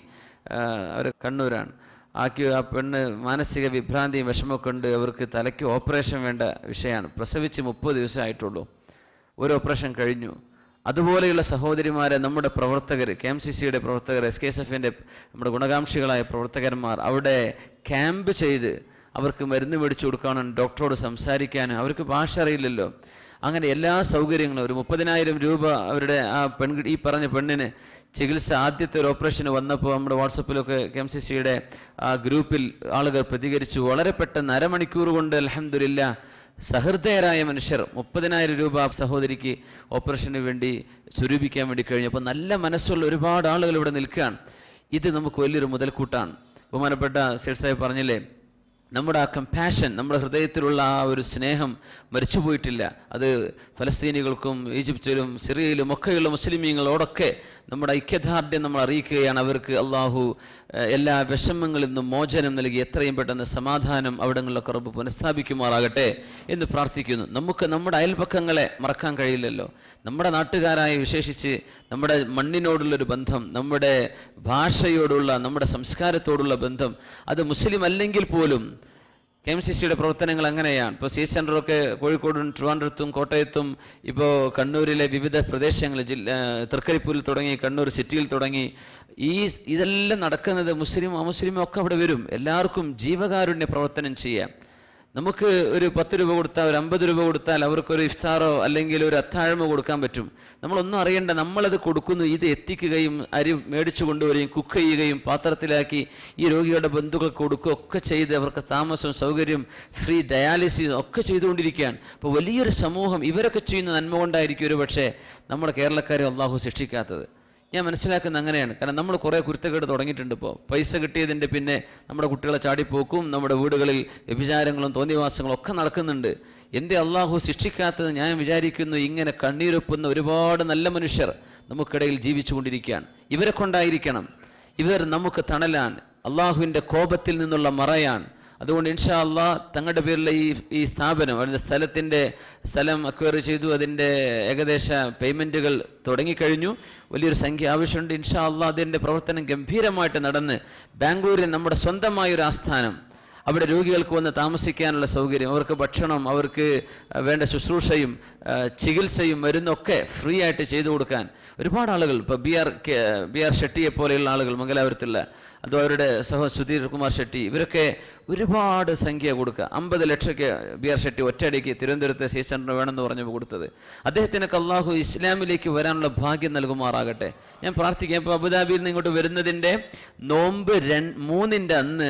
അവർ കണ്ണൂരാണ് ആക്കി ആ പെണ്ണ് മാനസിക വിഭ്രാന്തിയും വിഷമമൊക്കെ ഉണ്ട് അവർക്ക് തലയ്ക്ക് ഓപ്പറേഷൻ വേണ്ട വിഷയമാണ് പ്രസവിച്ച് മുപ്പത് ദിവസമേ ആയിട്ടുള്ളൂ ഒരു ഓപ്പറേഷൻ കഴിഞ്ഞു അതുപോലെയുള്ള സഹോദരിമാരെ നമ്മുടെ പ്രവർത്തകർ കെ എം സി സിയുടെ പ്രവർത്തകർ എസ് കെ എസ് എഫിൻ്റെ നമ്മുടെ ഗുണകാംക്ഷികളായ പ്രവർത്തകന്മാർ അവിടെ ക്യാമ്പ് ചെയ്ത് അവർക്ക് മരുന്ന് മേടിച്ചു കൊടുക്കാനും ഡോക്ടറോട് സംസാരിക്കാനും അവർക്ക് ഭാഷ അറിയില്ലല്ലോ അങ്ങനെ എല്ലാ സൗകര്യങ്ങളും ഒരു മുപ്പതിനായിരം രൂപ അവരുടെ ആ പെൺ ഈ പറഞ്ഞ പെണ്ണിന് ചികിത്സ ആദ്യത്തെ ഒരു ഓപ്പറേഷന് വന്നപ്പോൾ നമ്മുടെ വാട്സപ്പിലൊക്കെ കെ എം സി സിയുടെ ആ ഗ്രൂപ്പിൽ ആളുകൾ പ്രതികരിച്ചു വളരെ പെട്ടെന്ന് അരമണിക്കൂർ കൊണ്ട് അലഹമില്ല സഹൃദയരായ മനുഷ്യർ മുപ്പതിനായിരം രൂപ സഹോദരിക്ക് ഓപ്പറേഷന് വേണ്ടി സ്വരൂപിക്കാൻ വേണ്ടി കഴിഞ്ഞു അപ്പോൾ നല്ല മനസ്സുള്ള ഒരുപാട് ആളുകൾ ഇവിടെ നിൽക്കുകയാണ് ഇത് നമുക്ക് വലിയൊരു മുതൽക്കൂട്ടാണ് ബഹുമാനപ്പെട്ട സേഡ് സാഹിബ് പറഞ്ഞില്ലേ നമ്മുടെ ആ കമ്പാഷൻ നമ്മുടെ ഹൃദയത്തിലുള്ള ആ ഒരു സ്നേഹം മരിച്ചുപോയിട്ടില്ല അത് ഫലസ്തീനികൾക്കും ഈജിപ്തിലും സിറിയയിലും ഒക്കെയുള്ള മുസ്ലിമീങ്ങളോടൊക്കെ നമ്മുടെ ഐക്യദാർഢ്യം നമ്മൾ അറിയിക്കുകയാണ് അവർക്ക് അള്ളാഹു എല്ലാ വിഷമങ്ങളിൽ നിന്നും മോചനം നൽകി എത്രയും പെട്ടെന്ന് സമാധാനം അവിടങ്ങളിലൊക്കെ റബ്ബ് പുനഃസ്ഥാപിക്കുമാറാകട്ടെ എന്ന് പ്രാർത്ഥിക്കുന്നു നമുക്ക് നമ്മുടെ അയൽപക്കങ്ങളെ മറക്കാൻ കഴിയില്ലല്ലോ നമ്മുടെ നാട്ടുകാരായി വിശേഷിച്ച് നമ്മുടെ മണ്ണിനോടുള്ളൊരു ബന്ധം നമ്മുടെ ഭാഷയോടുള്ള നമ്മുടെ സംസ്കാരത്തോടുള്ള ബന്ധം അത് മുസ്ലിം അല്ലെങ്കിൽ പോലും കെ എം സി സിയുടെ പ്രവർത്തനങ്ങൾ അങ്ങനെയാണ് ഇപ്പോൾ സി സെൻ്ററൊക്കെ കോഴിക്കോടും ട്രിവാൻഡ്രത്തും കോട്ടയത്തും ഇപ്പോൾ കണ്ണൂരിലെ വിവിധ പ്രദേശങ്ങൾ ജില്ല തൃക്കരിപ്പൂരിൽ തുടങ്ങി കണ്ണൂർ സിറ്റിയിൽ തുടങ്ങി ഈ ഇതെല്ലാം നടക്കുന്നത് മുസ്ലിം അമുസ്ലിമും ഒക്കെ അവിടെ വരും എല്ലാവർക്കും ജീവകാരുണ്യ പ്രവർത്തനം ചെയ്യാം നമുക്ക് ഒരു പത്ത് രൂപ കൊടുത്താൽ ഒരു അമ്പത് രൂപ കൊടുത്താൽ അവർക്കൊരു ഇഫ്താറോ അല്ലെങ്കിൽ ഒരു അത്താഴമോ കൊടുക്കാൻ പറ്റും നമ്മളൊന്നും അറിയണ്ട നമ്മളത് കൊടുക്കുന്നു ഇത് എത്തിക്കുകയും അരി മേടിച്ചു കൊണ്ടുവരികയും കുക്ക് ചെയ്യുകയും പാത്രത്തിലാക്കി ഈ രോഗികളുടെ ബന്ധുക്കൾക്ക് കൊടുക്കുകയും ഒക്കെ ചെയ്ത് അവർക്ക് താമസം സൗകര്യം ഫ്രീ ഡയാലിസിസ് ഒക്കെ ചെയ്തുകൊണ്ടിരിക്കുകയാണ് അപ്പോൾ വലിയൊരു സമൂഹം ഇവരൊക്കെ ചെയ്യുന്ന നന്മ കൊണ്ടായിരിക്കും ഒരു പക്ഷേ നമ്മുടെ കേരളക്കാരെ അള്ളാഹു ശിക്ഷിക്കാത്തത് ഞാൻ മനസ്സിലാക്കുന്ന അങ്ങനെയാണ് കാരണം നമ്മൾ കുറേ കുരുത്തക്കേട് തുടങ്ങിയിട്ടുണ്ട് ഇപ്പോൾ പൈസ കിട്ടിയതിൻ്റെ പിന്നെ നമ്മുടെ കുട്ടികളെ ചാടിപ്പോക്കും നമ്മുടെ വീടുകളിൽ വ്യഭിചാരങ്ങളും തോന്നിവാസങ്ങളും ഒക്കെ നടക്കുന്നുണ്ട് എന്തേ അള്ളാഹു ശിക്ഷിക്കാത്തത് ഞാൻ വിചാരിക്കുന്നു ഇങ്ങനെ കണ്ണീരൊപ്പുന്ന ഒരുപാട് നല്ല മനുഷ്യർ നമുക്കിടയിൽ ജീവിച്ചു കൊണ്ടിരിക്കുകയാണ് ഇവരെ കൊണ്ടായിരിക്കണം ഇവർ നമുക്ക് തണലാൻ അള്ളാഹുവിൻ്റെ കോപത്തിൽ നിന്നുള്ള മറയാൻ അതുകൊണ്ട് ഇൻഷാ അള്ളാ തങ്ങളുടെ പേരിലെ ഈ ഈ സ്ഥാപനം അതിൻ്റെ സ്ഥലത്തിൻ്റെ സ്ഥലം അക്വയർ ചെയ്തു അതിൻ്റെ ഏകദേശ പേയ്മെൻറ്റുകൾ തുടങ്ങിക്കഴിഞ്ഞു വലിയൊരു സംഖ്യ ആവശ്യമുണ്ട് ഇൻഷാ അള്ളാ അതിൻ്റെ പ്രവർത്തനം ഗംഭീരമായിട്ട് നടന്ന് ബാംഗ്ലൂരിൽ നമ്മുടെ സ്വന്തമായൊരു ആസ്ഥാനം അവിടെ രോഗികൾക്ക് വന്ന് താമസിക്കാനുള്ള സൗകര്യം അവർക്ക് ഭക്ഷണം അവർക്ക് വേണ്ട ശുശ്രൂഷയും ചികിത്സയും മരുന്നൊക്കെ ഫ്രീ ആയിട്ട് ചെയ്തു കൊടുക്കാൻ ഒരുപാട് ആളുകൾ ഇപ്പോൾ ബി ആർ ബി ആർ ഷെട്ടിയെ പോലെയുള്ള ആളുകൾ മംഗലാപുരത്തുള്ള അത് അവരുടെ സഹോ സുധീർ കുമാർ ഷെട്ടി ഇവരൊക്കെ ഒരുപാട് സംഖ്യ കൊടുക്കുക അമ്പത് ലക്ഷമൊക്കെ ബി ആർ ഷെട്ടി ഒറ്റയടിക്ക് തിരുവനന്തപുരത്തെ സി സെൻറ്റർ വേണമെന്ന് പറഞ്ഞു കൊടുത്തത് അദ്ദേഹത്തിനൊക്കെ അള്ളാഹു ഇസ്ലാമിലേക്ക് വരാനുള്ള ഭാഗ്യം നൽകുമാറാകട്ടെ ഞാൻ പ്രാർത്ഥിക്കാം ഇപ്പോൾ അബുദാബിയിൽ നിന്ന് ഇങ്ങോട്ട് വരുന്നതിൻ്റെ നോമ്പ് രൺ മൂന്നിൻ്റെ അന്ന്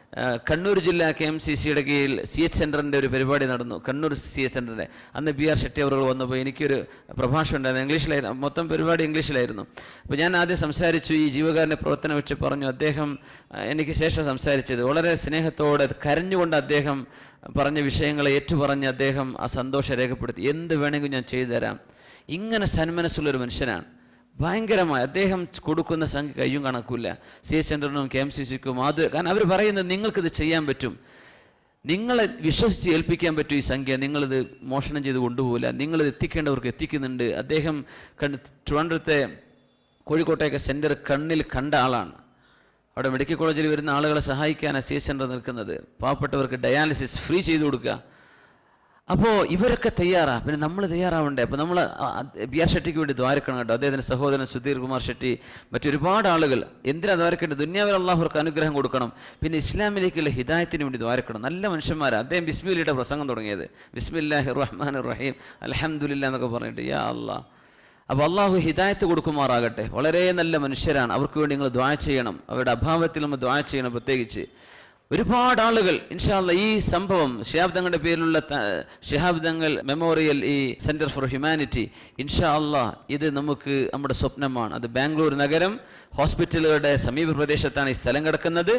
ആ, കണ്ണൂർ ജില്ലാ കെ എം സി സിയുടെ കീഴിൽ സി എച്ച് സെൻറ്ററിൻ്റെ ഒരു പരിപാടി നടന്നു കണ്ണൂർ സി എച്ച് സെൻറ്ററിൻ്റെ അന്ന് പി ആർ ഷെട്ടി അവർ വന്നപ്പോൾ എനിക്കൊരു പ്രഭാഷണം ഉണ്ടായിരുന്നു ഇംഗ്ലീഷിലായിരുന്നു മൊത്തം പരിപാടി ഇംഗ്ലീഷിലായിരുന്നു അപ്പോൾ ഞാൻ ആദ്യം സംസാരിച്ചു ഈ ജീവകാരുണ്യ പ്രവർത്തനം വെച്ച് പറഞ്ഞു അദ്ദേഹം ആ, എനിക്ക് ശേഷം സംസാരിച്ചത് വളരെ സ്നേഹത്തോടെ കരഞ്ഞുകൊണ്ട് അദ്ദേഹം പറഞ്ഞ വിഷയങ്ങളെ ഏറ്റുപറഞ്ഞ് അദ്ദേഹം ആ സന്തോഷം രേഖപ്പെടുത്തി എന്ത് വേണമെങ്കിലും ഞാൻ ചെയ്തു തരാം ഇങ്ങനെ സന്മനസ്സുള്ളൊരു മനുഷ്യനാണ് ഭയങ്കരമായി അദ്ദേഹം കൊടുക്കുന്ന സംഖ്യ കയ്യും കണക്കില്ല സി എസ് സെൻറ്ററിനും കെ എം സി സിക്കും അത് കാരണം അവർ പറയുന്നത് നിങ്ങൾക്കിത് ചെയ്യാൻ പറ്റും നിങ്ങളെ വിശ്വസിച്ച് ഏൽപ്പിക്കാൻ പറ്റും ഈ സംഖ്യ നിങ്ങളിത് മോഷണം ചെയ്ത് കൊണ്ടുപോകില്ല നിങ്ങളിത് എത്തിക്കേണ്ടവർക്ക് എത്തിക്കുന്നുണ്ട് അദ്ദേഹം കണ്ട് ട്രിവാൻഡ്രത്തെ കോഴിക്കോട്ടേക്ക് സെൻറ്റർ കണ്ണിൽ കണ്ട ആളാണ് അവിടെ മെഡിക്കൽ കോളേജിൽ വരുന്ന ആളുകളെ സഹായിക്കാനാണ് സി എസ് സെൻറ്റർ നിൽക്കുന്നത് പാവപ്പെട്ടവർക്ക് ഡയാലിസിസ് ഫ്രീ ചെയ്തു കൊടുക്കുക അപ്പോൾ ഇവരൊക്കെ തയ്യാറാ പിന്നെ നമ്മൾ തയ്യാറാവണ്ടേ അപ്പോൾ നമ്മൾ ബി ആർ ഷെട്ടിക്ക് വേണ്ടി ദ്വാരക്കണം കേട്ടോ അദ്ദേഹത്തിൻ്റെ സഹോദരൻ സുധീർ കുമാർ ഷെട്ടി മറ്റൊരുപാട് ആളുകൾ എന്തിനാ ദ്വാരക്കേണ്ടത് ദുന്യാവിൽ അള്ളാഹുർക്ക് അനുഗ്രഹം കൊടുക്കണം പിന്നെ ഇസ്ലാമിലേക്കുള്ള ഹിദായത്തിന് വേണ്ടി ദ്വാരക്കണം നല്ല മനുഷ്യന്മാരാണ് അദ്ദേഹം ബിസ്മിലിയുടെ പ്രസംഗം തുടങ്ങിയത് ബിസ്മില്ലാഹി റഹ്മാൻ റഹീം അലഹമുല്ല എന്നൊക്കെ പറഞ്ഞിട്ട് യാ അള്ളാഹ് അപ്പോൾ അള്ളാഹു ഹിദായത്ത് കൊടുക്കുമാറാകട്ടെ വളരെ നല്ല മനുഷ്യരാണ് അവർക്ക് വേണ്ടി നിങ്ങൾ ദ്വാ ചെയ്യണം അവരുടെ അഭാവത്തിൽ നമ്മൾ ദ്വാ ചെയ്യണം പ്രത്യേകിച്ച് ഒരുപാട് ആളുകൾ ഇൻഷാല്ല ഈ സംഭവം ഷിഹാബ് തങ്ങളുടെ പേരിലുള്ള ത- ഷിഹാബ് തങ്ങൾ മെമ്മോറിയൽ ഈ സെൻറ്റർ ഫോർ ഹ്യൂമാനിറ്റി ഇൻഷാ അല്ലാ ഇത് നമുക്ക് നമ്മുടെ സ്വപ്നമാണ് അത് ബാംഗ്ലൂർ നഗരം ഹോസ്പിറ്റലുകളുടെ സമീപ പ്രദേശത്താണ് ഈ സ്ഥലം കിടക്കുന്നത്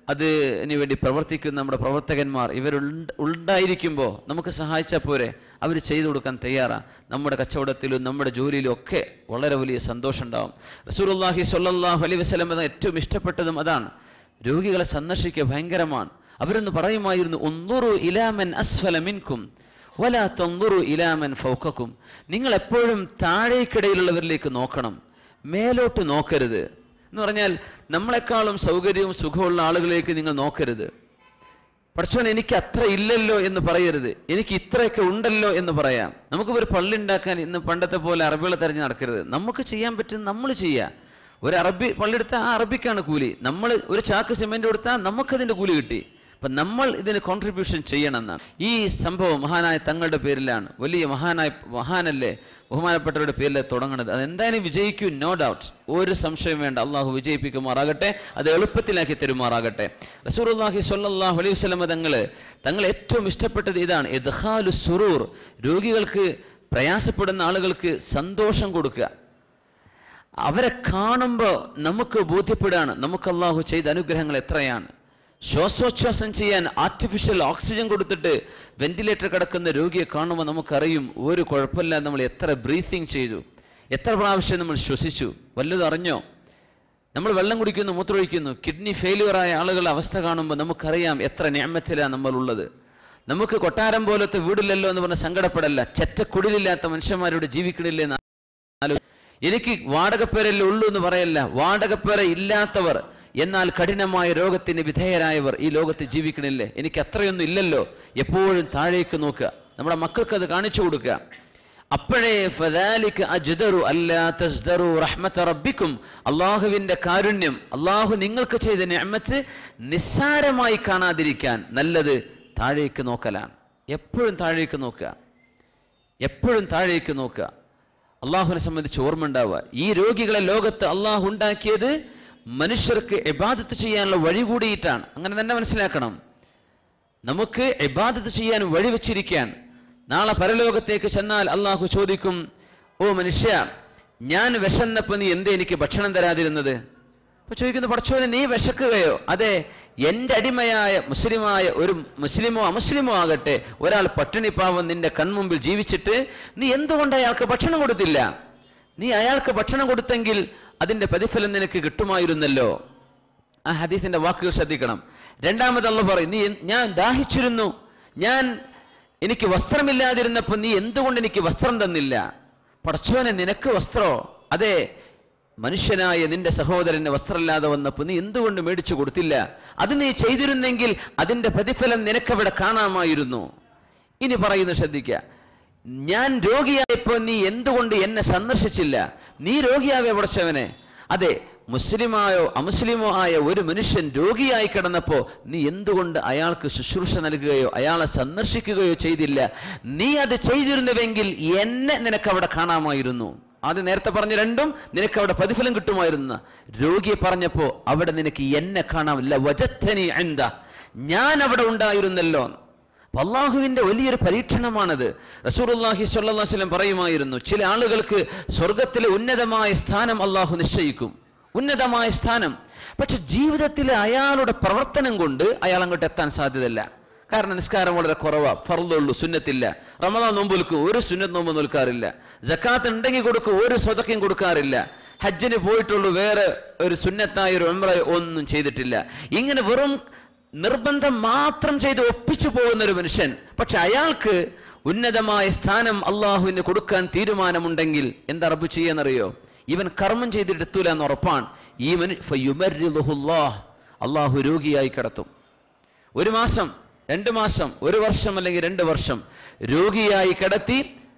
അതിന് വേണ്ടി പ്രവർത്തിക്കുന്ന നമ്മുടെ പ്രവർത്തകന്മാർ ഇവർ ഉണ്ടായിരിക്കുമ്പോൾ നമുക്ക് സഹായിച്ചാൽ പോരെ അവർ ചെയ്തു കൊടുക്കാൻ തയ്യാറാണ് നമ്മുടെ കച്ചവടത്തിലും നമ്മുടെ ജോലിയിലും ഒക്കെ വളരെ വലിയ സന്തോഷം ഉണ്ടാവും റസൂലുള്ളാഹി സ്വല്ലല്ലാഹു അലൈഹി വസല്ലം എന്ന ഏറ്റവും ഇഷ്ടപ്പെട്ടതും അതാണ് രോഗികളെ സന്ദർശിക്കുക ഭയങ്കരമാണ് അവരൊന്ന് പറയുമായിരുന്നു ഒന്നുറു ഇലാമൻ അസ്ഫല മിൻകും വല തൊന്നുറു ഇലാമൻ ഫൗക്കക്കും നിങ്ങൾ എപ്പോഴും താഴേക്കിടയിലുള്ളവരിലേക്ക് നോക്കണം മേലോട്ട് നോക്കരുത് എന്ന് പറഞ്ഞാൽ നമ്മളെക്കാളും സൗകര്യവും സുഖമുള്ള ആളുകളിലേക്ക് നിങ്ങൾ നോക്കരുത് പഠിച്ചോൻ എനിക്ക് അത്ര ഇല്ലല്ലോ എന്ന് പറയരുത് എനിക്ക് ഇത്രയൊക്കെ ഉണ്ടല്ലോ എന്ന് പറയാം നമുക്ക് ഒരു പള്ളി ഉണ്ടാക്കാൻ ഇന്ന് പണ്ടത്തെ പോലെ അറബികളെ തെരഞ്ഞ് നടക്കരുത് നമുക്ക് ചെയ്യാൻ പറ്റും നമ്മൾ ചെയ്യാം ഒരു അറബി പള്ളി എടുത്താൽ ആ അറബിക്കാണ് കൂലി നമ്മൾ ഒരു ചാക്ക് സിമെന്റ് കൊടുത്താൽ നമുക്കതിന്റെ കൂലി കിട്ടി അപ്പം നമ്മൾ ഇതിന് കോൺട്രിബ്യൂഷൻ ചെയ്യണം എന്നാണ് ഈ സംഭവം മഹാനായ തങ്ങളുടെ പേരിലാണ് വലിയ മഹാനായ മഹാനല്ലേ ബഹുമാനപ്പെട്ടവരുടെ പേരിൽ തുടങ്ങുന്നത് അത് എന്തായാലും വിജയിക്കും നോ ഡൗട്ട് ഒരു സംശയം വേണ്ട അള്ളാഹു വിജയിപ്പിക്കുമാറാകട്ടെ അത് എളുപ്പത്തിലാക്കി തരുമാറാകട്ടെ റസൂറുല്ലാഹി സ്വല്ലല്ലാഹു അലൈഹി വസല്ലമ തങ്ങൾ തങ്ങൾ ഏറ്റവും ഇഷ്ടപ്പെട്ടത് ഇതാണ് ഇദ്ഖാലു സുറൂർ രോഗികൾക്ക് പ്രയാസപ്പെടുന്ന ആളുകൾക്ക് സന്തോഷം കൊടുക്കുക അവരെ കാണുമ്പോൾ നമുക്ക് ബോധ്യപ്പെടുകയാണ് നമുക്ക് അള്ളാഹു ചെയ്ത അനുഗ്രഹങ്ങൾ എത്രയാണ് ശ്വാസോച്ഛ്വാസം ചെയ്യാൻ ആർട്ടിഫിഷ്യൽ ഓക്സിജൻ കൊടുത്തിട്ട് വെന്റിലേറ്റർ കിടക്കുന്ന രോഗിയെ കാണുമ്പോൾ നമുക്കറിയും ഒരു കുഴപ്പമില്ലാതെ നമ്മൾ എത്ര ബ്രീത്തിങ് ചെയ്തു എത്ര പ്രാവശ്യം നമ്മൾ ശ്വസിച്ചു വല്ലതും അറിഞ്ഞോ നമ്മൾ വെള്ളം കുടിക്കുന്നു മൂത്രമൊഴിക്കുന്നു കിഡ്നി ഫെയിലിയറായ ആളുകളുടെ അവസ്ഥ കാണുമ്പോൾ നമുക്കറിയാം എത്ര ഞാമത്തിലാണ് നമ്മളുള്ളത് നമുക്ക് കൊട്ടാരം പോലത്തെ വീടില്ലല്ലോ എന്ന് പറഞ്ഞ് സങ്കടപ്പെടല്ല ചെറ്റക്കുടിലില്ലാത്ത മനുഷ്യന്മാരോട് ജീവിക്കണില്ലേ എന്ന് ആലോ- എനിക്ക് വാടകപ്പേരല്ലേ ഉള്ളൂ എന്ന് പറയല്ല വാടകപ്പേര ഇല്ലാത്തവർ എന്നാൽ കഠിനമായ രോഗത്തിന് വിധേയരായവർ ഈ ലോകത്ത് ജീവിക്കണില്ലേ എനിക്ക് അത്രയൊന്നും ഇല്ലല്ലോ എപ്പോഴും താഴേക്ക് നോക്കുക നമ്മുടെ മക്കൾക്ക് അത് കാണിച്ചു കൊടുക്കുക അപ്പോഴേ ഫദാലിക അജ്ദറു അല്ലാ തസ്ദറു റഹ്മത റബ്ബിക്കും അള്ളാഹുവിന്റെ കാരുണ്യം അള്ളാഹു നിങ്ങൾക്ക് ചെയ്ത നിഅമത്ത് നിസ്സാരമായി കാണാതിരിക്കാൻ നല്ലത് താഴേക്ക് നോക്കലാണ് എപ്പോഴും താഴേക്ക് നോക്കുക എപ്പോഴും താഴേക്ക് നോക്കുക അള്ളാഹുവിനെ സംബന്ധിച്ച് ഓർമ്മ ഉണ്ടാവുക ഈ രോഗികളെ ലോകത്ത് അള്ളാഹു ഉണ്ടാക്കിയത് മനുഷ്യർക്ക് എബാദത്ത് ചെയ്യാനുള്ള വഴി കൂടിയിട്ടാണ് അങ്ങനെ തന്നെ മനസ്സിലാക്കണം നമുക്ക് എബാദത്ത് ചെയ്യാൻ വഴി വെച്ചിരിക്കാൻ നാളെ പരലോകത്തേക്ക് ചെന്നാൽ അള്ളാഹു ചോദിക്കും ഓ മനുഷ്യ ഞാൻ വിശന്നപ്പോൾ നീ എന്തേ എനിക്ക് ഭക്ഷണം തരാതിരുന്നത് അപ്പൊ ചോദിക്കുന്നു പഠിച്ചോനെ നീ വിശക്കുകയോ അതെ എൻ്റെ അടിമയായ മുസ്ലിമായ ഒരു മുസ്ലിമോ അമുസ്ലിമോ ആകട്ടെ ഒരാൾ പട്ടിണി പാവം നിന്റെ കൺമുമ്പിൽ ജീവിച്ചിട്ട് നീ എന്തുകൊണ്ട് അയാൾക്ക് ഭക്ഷണം കൊടുത്തില്ല നീ അയാൾക്ക് ഭക്ഷണം കൊടുത്തെങ്കിൽ അതിന്റെ പ്രതിഫലം നിനക്ക് കിട്ടുമായിരുന്നല്ലോ ആ ഹദീസിന്റെ വാക്കുകൾ ശ്രദ്ധിക്കണം രണ്ടാമത് അള്ള പറയും നീ എന്ത്- ഞാൻ ദാഹിച്ചിരുന്നു ഞാൻ എനിക്ക് വസ്ത്രമില്ലാതിരുന്നപ്പോൾ നീ എന്തുകൊണ്ട് എനിക്ക് വസ്ത്രം തന്നില്ല പടച്ചോനെ നിനക്ക് വസ്ത്രോ അതെ മനുഷ്യനായ നിന്റെ സഹോദരന് വസ്ത്രമില്ലാതെ വന്നപ്പോൾ നീ എന്തുകൊണ്ട് മേടിച്ചു കൊടുത്തില്ല അത് നീ ചെയ്തിരുന്നെങ്കിൽ അതിന്റെ പ്രതിഫലം നിനക്കവിടെ കാണാമായിരുന്നു ഇനി പറയുന്നു ശ്രദ്ധിക്കുക ഞാൻ രോഗിയായപ്പോൾ നീ എന്തുകൊണ്ട് എന്നെ സന്ദർശിച്ചില്ല നീ രോഗിയാവേ പടച്ചവനെ അതെ മുസ്ലിമായോ അമുസ്ലിമോ ആയ ഒരു മനുഷ്യൻ രോഗിയായി കിടന്നപ്പോൾ നീ എന്തുകൊണ്ട് അയാൾക്ക് ശുശ്രൂഷ നൽകുകയോ അയാളെ സന്ദർശിക്കുകയോ ചെയ്തില്ല നീ അത് ചെയ്തിരുന്നുവെങ്കിൽ എന്നെ നിനക്ക് അവിടെ കാണാമായിരുന്നു അത് നേരത്തെ പറഞ്ഞ രണ്ടും നിനക്ക് അവിടെ പ്രതിഫലം കിട്ടുമായിരുന്നു രോഗിയെ പറഞ്ഞപ്പോ അവിടെ നിനക്ക് എന്നെ കാണാമില്ല വജത്തനി എന്താ ഞാൻ അവിടെ ഉണ്ടായിരുന്നല്ലോ അപ്പൊ അള്ളാഹുവിന്റെ വലിയൊരു പരീക്ഷണമാണത് റസൂറുല്ലാഹി സ്വല്ലല്ലാഹു അലൈഹി വസല്ലം പറയുമായിരുന്നു ചില ആളുകൾക്ക് സ്വർഗത്തിലെ ഉന്നതമായ സ്ഥാനം അള്ളാഹു നിശ്ചയിക്കും ഉന്നതമായ സ്ഥാനം പക്ഷെ ജീവിതത്തിലെ അയാളുടെ പ്രവർത്തനം കൊണ്ട് അയാൾ അങ്ങോട്ട് എത്താൻ സാധ്യതയില്ല കാരണം നിസ്കാരം വളരെ കുറവാ ഫർദുള്ളൂ സുന്നത്തില്ല റമദാൻ നോമ്പ് നിൽക്കും ഒരു സുന്നത്ത് നോമ്പ് നിൽക്കാറില്ല ജക്കാത്ത് ഉണ്ടെങ്കിൽ കൊടുക്കും ഒരു സ്വതക്കും കൊടുക്കാറില്ല ഹജ്ജിന് പോയിട്ടുള്ളൂ വേറെ ഒരു സുന്നത്തായ ഒരു ഉംറ ഒന്നും ചെയ്തിട്ടില്ല ഇങ്ങനെ വെറും നിർബന്ധം മാത്രം ചെയ്ത് ഒപ്പിച്ചു പോകുന്ന ഒരു മനുഷ്യൻ പക്ഷെ അയാൾക്ക് ഉന്നതമായ സ്ഥാനം അള്ളാഹുവിന് കൊടുക്കാൻ തീരുമാനമുണ്ടെങ്കിൽ എന്താ റബ്ബ് ചെയ്യാന്നറിയോ ഇവൻ കർമ്മം ചെയ്തിട്ട് എത്തൂല എന്ന് ഉറപ്പാണ് ഈ മനുഷ്യ അള്ളാഹു രോഗിയായി കിടത്തും ഒരു മാസം രണ്ട് മാസം ഒരു വർഷം അല്ലെങ്കിൽ രണ്ട് വർഷം രോഗിയായി കിടത്തി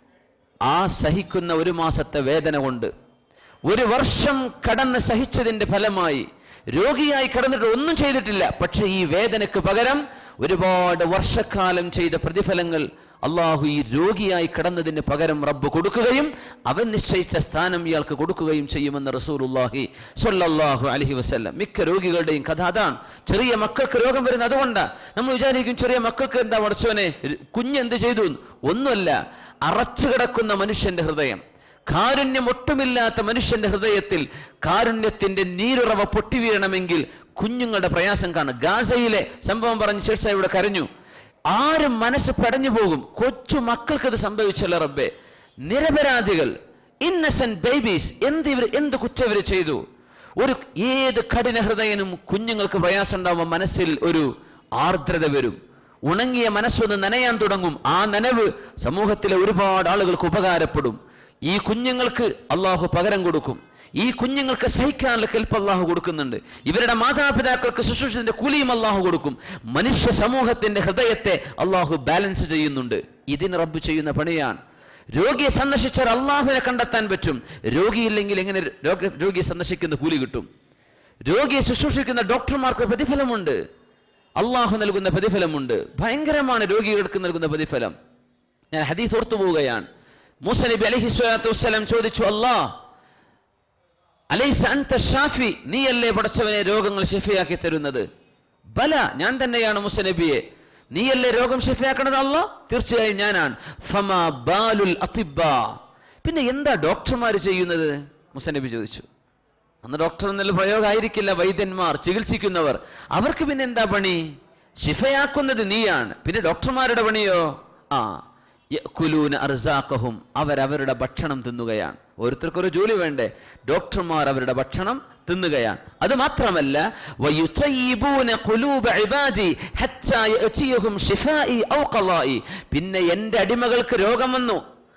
ആ സഹിക്കുന്ന ഒരു മാസത്തെ വേദന കൊണ്ട് ഒരു വർഷം കടന്ന് സഹിച്ചതിന്റെ ഫലമായി രോഗിയായി കിടന്നിട്ട് ഒന്നും ചെയ്തിട്ടില്ല പക്ഷെ ഈ വേദനയ്ക്ക് പകരം ഒരുപാട് വർഷക്കാലം ചെയ്ത പ്രതിഫലങ്ങൾ അള്ളാഹു ഈ രോഗിയായി കിടന്നതിന് പകരം റബ്ബ് കൊടുക്കുകയും അവൻ നിശ്ചയിച്ച സ്ഥാനം ഇയാൾക്ക് കൊടുക്കുകയും ചെയ്യുമെന്ന് റസൂലുല്ലാഹി സ്വല്ലല്ലാഹു അലൈഹി വസല്ലം മിക്ക രോഗികളുടെയും കഥ അതാണ് ചെറിയ മക്കൾക്ക് രോഗം വരുന്നത് അതുകൊണ്ടാണ് നമ്മൾ വിചാരിക്കും ചെറിയ മക്കൾക്ക് എന്താ പഠിച്ചോനെ കുഞ്ഞെന്ത് ചെയ്തു ഒന്നുമല്ല അറച്ചു കിടക്കുന്ന മനുഷ്യന്റെ ഹൃദയം കാരുണ്യം ഒട്ടുമില്ലാത്ത മനുഷ്യന്റെ ഹൃദയത്തിൽ കാരുണ്യത്തിന്റെ നീരുറവ പൊട്ടിവീഴണമെങ്കിൽ കുഞ്ഞുങ്ങളുടെ പ്രയാസം കാണും ഗാസയിലെ സംഭവം പറഞ്ഞ ശേഷം ഇവിടെ കരഞ്ഞു ആരും മനസ്സ് പടഞ്ഞു പോകും കൊച്ചു മക്കൾക്ക് ഇത് സംഭവിച്ചല്ലോ റബ്ബെ നിരപരാധികൾ ഇന്നസെന്റ് ബേബീസ് എന്ത് ഇവർ എന്ത് കുറ്റം ഇവർ ചെയ്തു ഒരു ഏത് കഠിന ഹൃദയനും കുഞ്ഞുങ്ങൾക്ക് പ്രയാസം ഉണ്ടാവുമ്പോൾ മനസ്സിൽ ഒരു ആർദ്രത വരും ഉണങ്ങിയ മനസ്സൊന്ന് നനയാൻ തുടങ്ങും ആ നനവ് സമൂഹത്തിലെ ഒരുപാട് ആളുകൾക്ക് ഉപകാരപ്പെടും ഈ കുഞ്ഞുങ്ങൾക്ക് അള്ളാഹു പകരം കൊടുക്കും ഈ കുഞ്ഞുങ്ങൾക്ക് സഹിക്കാനുള്ള കെൽപ്പ് അള്ളാഹു കൊടുക്കുന്നുണ്ട് ഇവരുടെ മാതാപിതാക്കൾക്ക് ശുശ്രൂഷത്തിന്റെ കൂലിയും അള്ളാഹു കൊടുക്കും മനുഷ്യ സമൂഹത്തിന്റെ ഹൃദയത്തെ അള്ളാഹു ബാലൻസ് ചെയ്യുന്നുണ്ട് ഇതിന് റബ്ബ് ചെയ്യുന്ന പണിയാണ് രോഗിയെ സന്ദർശിച്ചാൽ അള്ളാഹുവിനെ കണ്ടെത്താൻ പറ്റും രോഗിയില്ലെങ്കിൽ എങ്ങനെ രോഗ രോഗിയെ സന്ദർശിക്കുന്ന കൂലി കിട്ടും രോഗിയെ ശുശ്രൂഷിക്കുന്ന ഡോക്ടർമാർക്ക് പ്രതിഫലമുണ്ട് അള്ളാഹു നൽകുന്ന പ്രതിഫലമുണ്ട് ഭയങ്കരമാണ് രോഗികൾക്ക് നൽകുന്ന പ്രതിഫലം ഞാൻ ഹദീസ് ഓർത്തു പോവുകയാണ് മൂസ നബി അലൈഹി സ്വലാത്തു വസ്സലാം ചോദിച്ചു അല്ലാ അലൈസ അൻത ഷാഫി നീയല്ലേ പടച്ചവനെ രോഗങ്ങൾ ഷെഫിയാക്കി തരുന്നത് ബല ഞാൻ തന്നെയാണ് മൂസ നബിയെ നീയല്ലേ രോഗം ഷെഫിയാക്കണത് അല്ല തീർച്ചയായും ഞാനാണ് ഫമാ ബാലുൽ അതിബ്ബ പിന്നെ എന്താ ഡോക്ടർമാർ ചെയ്യുന്നത് മൂസ നബി ചോദിച്ചു അന്ന് ഡോക്ടർ എന്നുള്ള പ്രയോഗമായിരിക്കില്ല വൈദ്യന്മാർ ചികിത്സിക്കുന്നവർ അവർക്ക് പിന്നെ എന്താ പണി ശിഫയാക്കുന്നത് നീയാണ് പിന്നെ ഡോക്ടർമാരുടെ പണിയോ ആ യഅ്കുലൂന അർസാഖഹും അവരവരുടെ ഭക്ഷണം തിന്നുകയാണ് ഓരോരുത്തർക്കൊരു ജോലി വേണ്ടേ ഡോക്ടർമാർ അവരുടെ ഭക്ഷണം തിന്നുകയാണ് അത് മാത്രമല്ല വയുതയ്യിബൂന ഖുലൂബ ഇബാദി ഹത്താ യഅതിയഹും ശിഫാഇ ഔ ഖളാഇ പിന്നെ എൻ്റെ അടിമകൾക്ക് രോഗം വന്നു